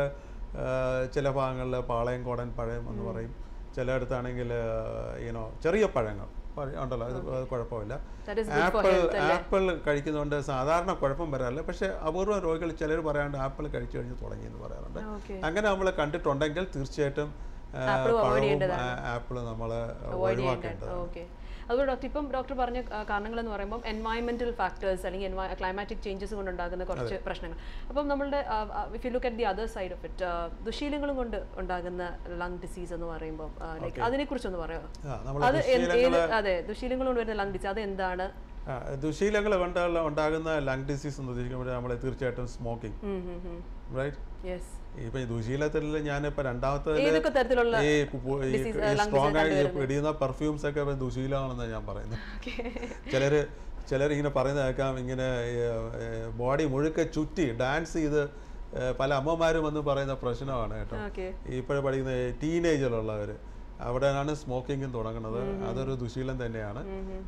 S2: ചില ഭാഗങ്ങളിൽ പാളയം കോടൻ പഴം എന്ന് പറയും ചിലയിടത്താണെങ്കിൽ ഈനോ ചെറിയ പഴങ്ങൾ പറ- ഉണ്ടല്ലോ ഇത് അത് കുഴപ്പമില്ല
S1: That is good for
S2: apple
S1: health അല്ലേ?
S2: ആപ്പിൾ കഴിക്കുന്നതുകൊണ്ട് സാധാരണ കുഴപ്പം വരാറില്ല പക്ഷേ അപൂർവ രോഗികൾ ചിലർ പറയാണ്ട് ആപ്പിൾ കഴിച്ചു കഴിഞ്ഞ് തുടങ്ങി എന്ന് പറയാറുണ്ട്
S1: ഓക്കെ
S2: അങ്ങനെ നമ്മൾ കണ്ടിട്ടുണ്ടെങ്കിൽ തീർച്ചയായിട്ടും ആ,
S1: Apple avoid
S2: പഴവും
S1: ചെയ്യേണ്ടതാണ്.
S2: ആപ്പിൾ നമ്മൾ
S1: അവോയ്ഡ് ചെയ്യേണ്ടത്
S2: ഒഴിവാക്കേണ്ടത്
S1: ഓക്കെ അതുപോലെ ഡോക്ടർ ഇപ്പം ഡോക്ടർ പറഞ്ഞ കാരണങ്ങൾ എന്ന് പറയുമ്പോൾ എൻവയൺമെന്റൽ ഫാക്ടേഴ്സ് അല്ലെങ്കിൽ ക്ലൈമാറ്റിക് ചേഞ്ചസ് കൊണ്ടുണ്ടാകുന്ന കുറച്ച് പ്രശ്നങ്ങൾ അപ്പം നമ്മളുടെ if you look at the other side of it ദുശീലങ്ങളും കൊണ്ട് ഉണ്ടാകുന്ന ലങ് ഡിസീസ് എന്ന് പറയുമ്പോൾ ലൈക്ക് അതിനെ കുറിച്ചൊന്ന് പറയാമോ
S2: നമ്മൾ
S1: അത് എന്ത്- ഏത് അതെ ദുശീലങ്ങൾ കൊണ്ട് വരുന്ന ലങ് ഡിസീസ് അത് എന്താണ്
S2: ദുശീലങ്ങൾ കൊണ്ട് ഉണ്ടാകുന്ന ലങ് ഡിസീസ് എന്ന് ഉദ്ദേശിക്കുമ്പോൾ നമ്മൾ തീർച്ചയായിട്ടും സ്മോക്കിംഗ് റൈറ്റ്
S1: യെസ്
S2: ഇപ്പൊ ഈ ദുശീലത്തിൽ ഞാനിപ്പോ രണ്ടാമത്തെ
S1: ഏതൊക്കെ തരത്തിലുള്ള
S2: ഈ കു- ഈ
S1: disease, uh, lung
S2: strong
S1: disease
S2: ആയി പിടിയുന്ന പെർഫ്യൂംസ് ഒക്കെ ഇപ്പൊ ദുശീലമാണെന്ന് ഞാൻ പറയുന്നത് ചിലര് ചിലർ ഇങ്ങനെ പറയുന്നത് കേൾക്കാം ഇങ്ങനെ ബോഡി മുഴുക്കെ ചുറ്റി ഡാൻസ് ചെയ്ത് ഏ, പല അമ്മമാരും വന്ന് പറയുന്ന പ്രശ്നമാണ് കേട്ടോ
S1: ഓക്കെ
S2: ഇപ്പോഴും പഠിക്കുന്ന ടീനേജിലുള്ളവർ അവിടെയാണ് സ്മോക്കിങ്ങും തുടങ്ങുന്നത് അതൊരു ദുശീലം തന്നെയാണ്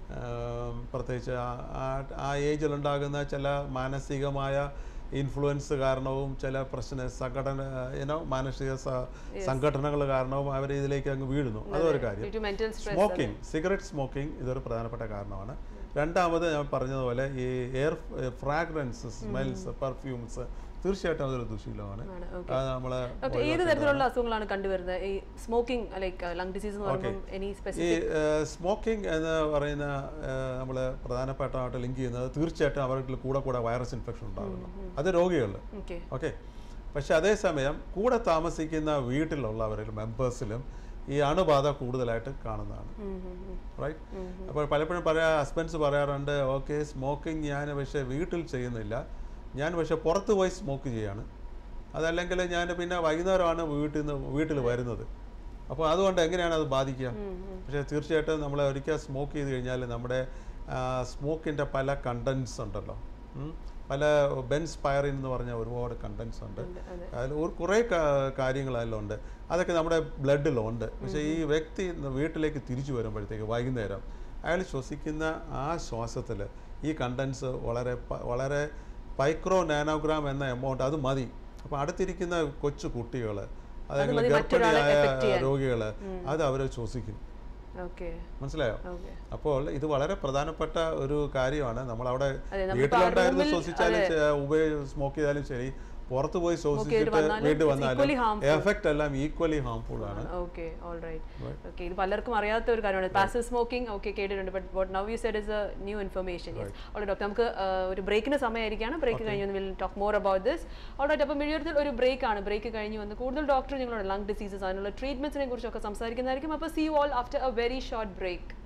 S2: ആം, പ്രത്യേകിച്ച് ആ- ആ- ആ ഏജിലുണ്ടാകുന്ന ചില മാനസികമായ ഇൻഫ്ലുവൻസ് കാരണവും ചില പ്രശ്ന സംഘടന ഏനോ മാനസിക സ- സംഘടനകൾ കാരണവും അവർ ഇതിലേക്ക് അങ്ങ് വീഴുന്നു അതൊരു കാര്യം
S1: due to mental stress
S2: smoking cigarette smoking ഇതൊരു പ്രധാനപ്പെട്ട കാരണമാണ് രണ്ടാമത് ഞാൻ പറഞ്ഞതുപോലെ ഈ എയർ ഫ്രാഗ്രൻസ് സ്മെൽസ് പെർഫ്യൂംസ് തീർച്ചയായിട്ടും അതൊരു ദുശീലമാണ്
S1: ആണ്
S2: അത് നമ്മളെ
S1: ഡോക്ടർ ഏത് തരത്തിലുള്ള അസുഖങ്ങളാണ് കണ്ടുവരുന്നത് ഈ സ്മോക്കിംഗ് ലൈക്ക് ലങ് ഡിസീസ് എന്ന് പറയുമ്പോൾ എനി
S2: ഈ
S1: സ്പെസിഫിക്
S2: സ്മോക്കിംഗ് എന്ന് പറയുന്ന നമ്മൾ പ്രധാനപ്പെട്ടതായിട്ട് ലിങ്ക് ചെയ്യുന്നത് തീർച്ചയായിട്ടും അവർക്ക് കൂടെ കൂടെ വൈറസ് ഇൻഫെക്ഷൻ ഉണ്ടാകുന്നു അത് രോഗികളിൽ
S1: ഓക്കെ
S2: ഓക്കെ പക്ഷെ അതേസമയം കൂടെ താമസിക്കുന്ന വീട്ടിലുള്ളവരിൽ മെമ്പേഴ്സിലും ഈ അണുബാധ കൂടുതലായിട്ട് കാണുന്നതാണ് റൈറ്റ് അപ്പോൾ പലപ്പോഴും പറയാ ഹസ്ബൻഡ്സ് പറയാറുണ്ട് ഓക്കെ സ്മോക്കിംഗ് ഞാൻ പക്ഷേ വീട്ടിൽ ചെയ്യുന്നില്ല ഞാൻ പക്ഷേ പുറത്ത് പോയി സ്മോക്ക് ചെയ്യാണ് അതല്ലെങ്കിൽ ഞാൻ പിന്നെ വൈകുന്നേരമാണ് വീട്ടിൽ നിന്ന് വീട്ടിൽ വരുന്നത് അപ്പോൾ അതുകൊണ്ട് എങ്ങനെയാണ് അത് ബാധിക്കുക പക്ഷേ തീർച്ചയായിട്ടും നമ്മൾ ഒരിക്കൽ സ്മോക്ക് ചെയ്ത് കഴിഞ്ഞാൽ നമ്മുടെ സ്മോക്കിൻ്റെ പല കണ്ടൻസ് ഉണ്ടല്ലോ ഉം. പല ബെൻസ് പയറിൻ എന്ന് പറഞ്ഞ ഒരുപാട് കണ്ടൻസ് ഉണ്ട്
S1: അതെ
S2: അതിൽ ഒരു കുറേ കാ- കാര്യങ്ങൾ അതിലുണ്ട് അതൊക്കെ നമ്മുടെ ബ്ലഡിലുണ്ട് പക്ഷേ ഈ വ്യക്തി വീട്ടിലേക്ക് തിരിച്ചു വരുമ്പോഴത്തേക്ക് വൈകുന്നേരം അയാൾ ശ്വസിക്കുന്ന ആ ശ്വാസത്തിൽ ഈ കണ്ടൻസ് വളരെ പ- വളരെ പൈക്രോ നാനോഗ്രാം എന്ന എമൗണ്ട് അത് മതി അപ്പോൾ അടുത്തിരിക്കുന്ന കൊച്ചു കുട്ടികൾ അല്ലെങ്കിൽ
S1: മതി മറ്റൊരാളെ
S2: ഗർഭിണിയായ
S1: affect ചെയ്യാൻ.
S2: രോഗികൾ അത് അവർ ശ്വസിക്കും
S1: ഓക്കെ
S2: മനസ്സിലായോ
S1: ഓക്കെ
S2: അപ്പോൾ ഇത് വളരെ പ്രധാനപ്പെട്ട ഒരു കാര്യമാണ് നമ്മൾ അവിടെ
S1: അതെ, നമ്മളിപ്പോ ആ
S2: വീട്ടിലുണ്ടായിരുന്നു
S1: റൂമിൽ-
S2: ശ്വസിച്ചാലും ഉപയോഗ സ്മോക്ക് ചെയ്താലും ശരി പുറത്ത് പോയി ശ്വസിച്ചിട്ട്
S1: വന്നാലും
S2: വീണ്ടും
S1: it's
S2: വന്നാലും
S1: equally harmful.
S2: എഫക്റ്റ് എല്ലാം ഈക്വലി ഹാംഫുൾ ആണ്
S1: ഓക്കെ ഓൾ റൈറ്റ് ഓക്കെ ഇത് പലർക്കും അറിയാത്ത ഒരു കാര്യമാണ് പാസീവ് സ്മോക്കിംഗ് ഓക്കെ കേട്ടിട്ടുണ്ട് but what now you said is a new information yes all doctor നമുക്ക് ആ, ഒരു ബ്രേക്കിന് സമയമായിരിക്കുകയാണ് ബ്രേക്ക് കഴിഞ്ഞ് will talk more about this all right അപ്പോൾ മിഴിയത്തിൽ ഒരു ബ്രേക്ക് ആണ് ബ്രേക്ക് കഴിഞ്ഞ് വന്ന് കൂടുതൽ ഡോക്ടർ നിങ്ങളോട് ലങ് ഡിസീസസ് അതിനുള്ള ട്രീറ്റ്മെന്റ്സിനെ കുറിച്ചൊക്കെ സംസാരിക്കുന്നതായിരിക്കും അപ്പോൾ see all after a very short break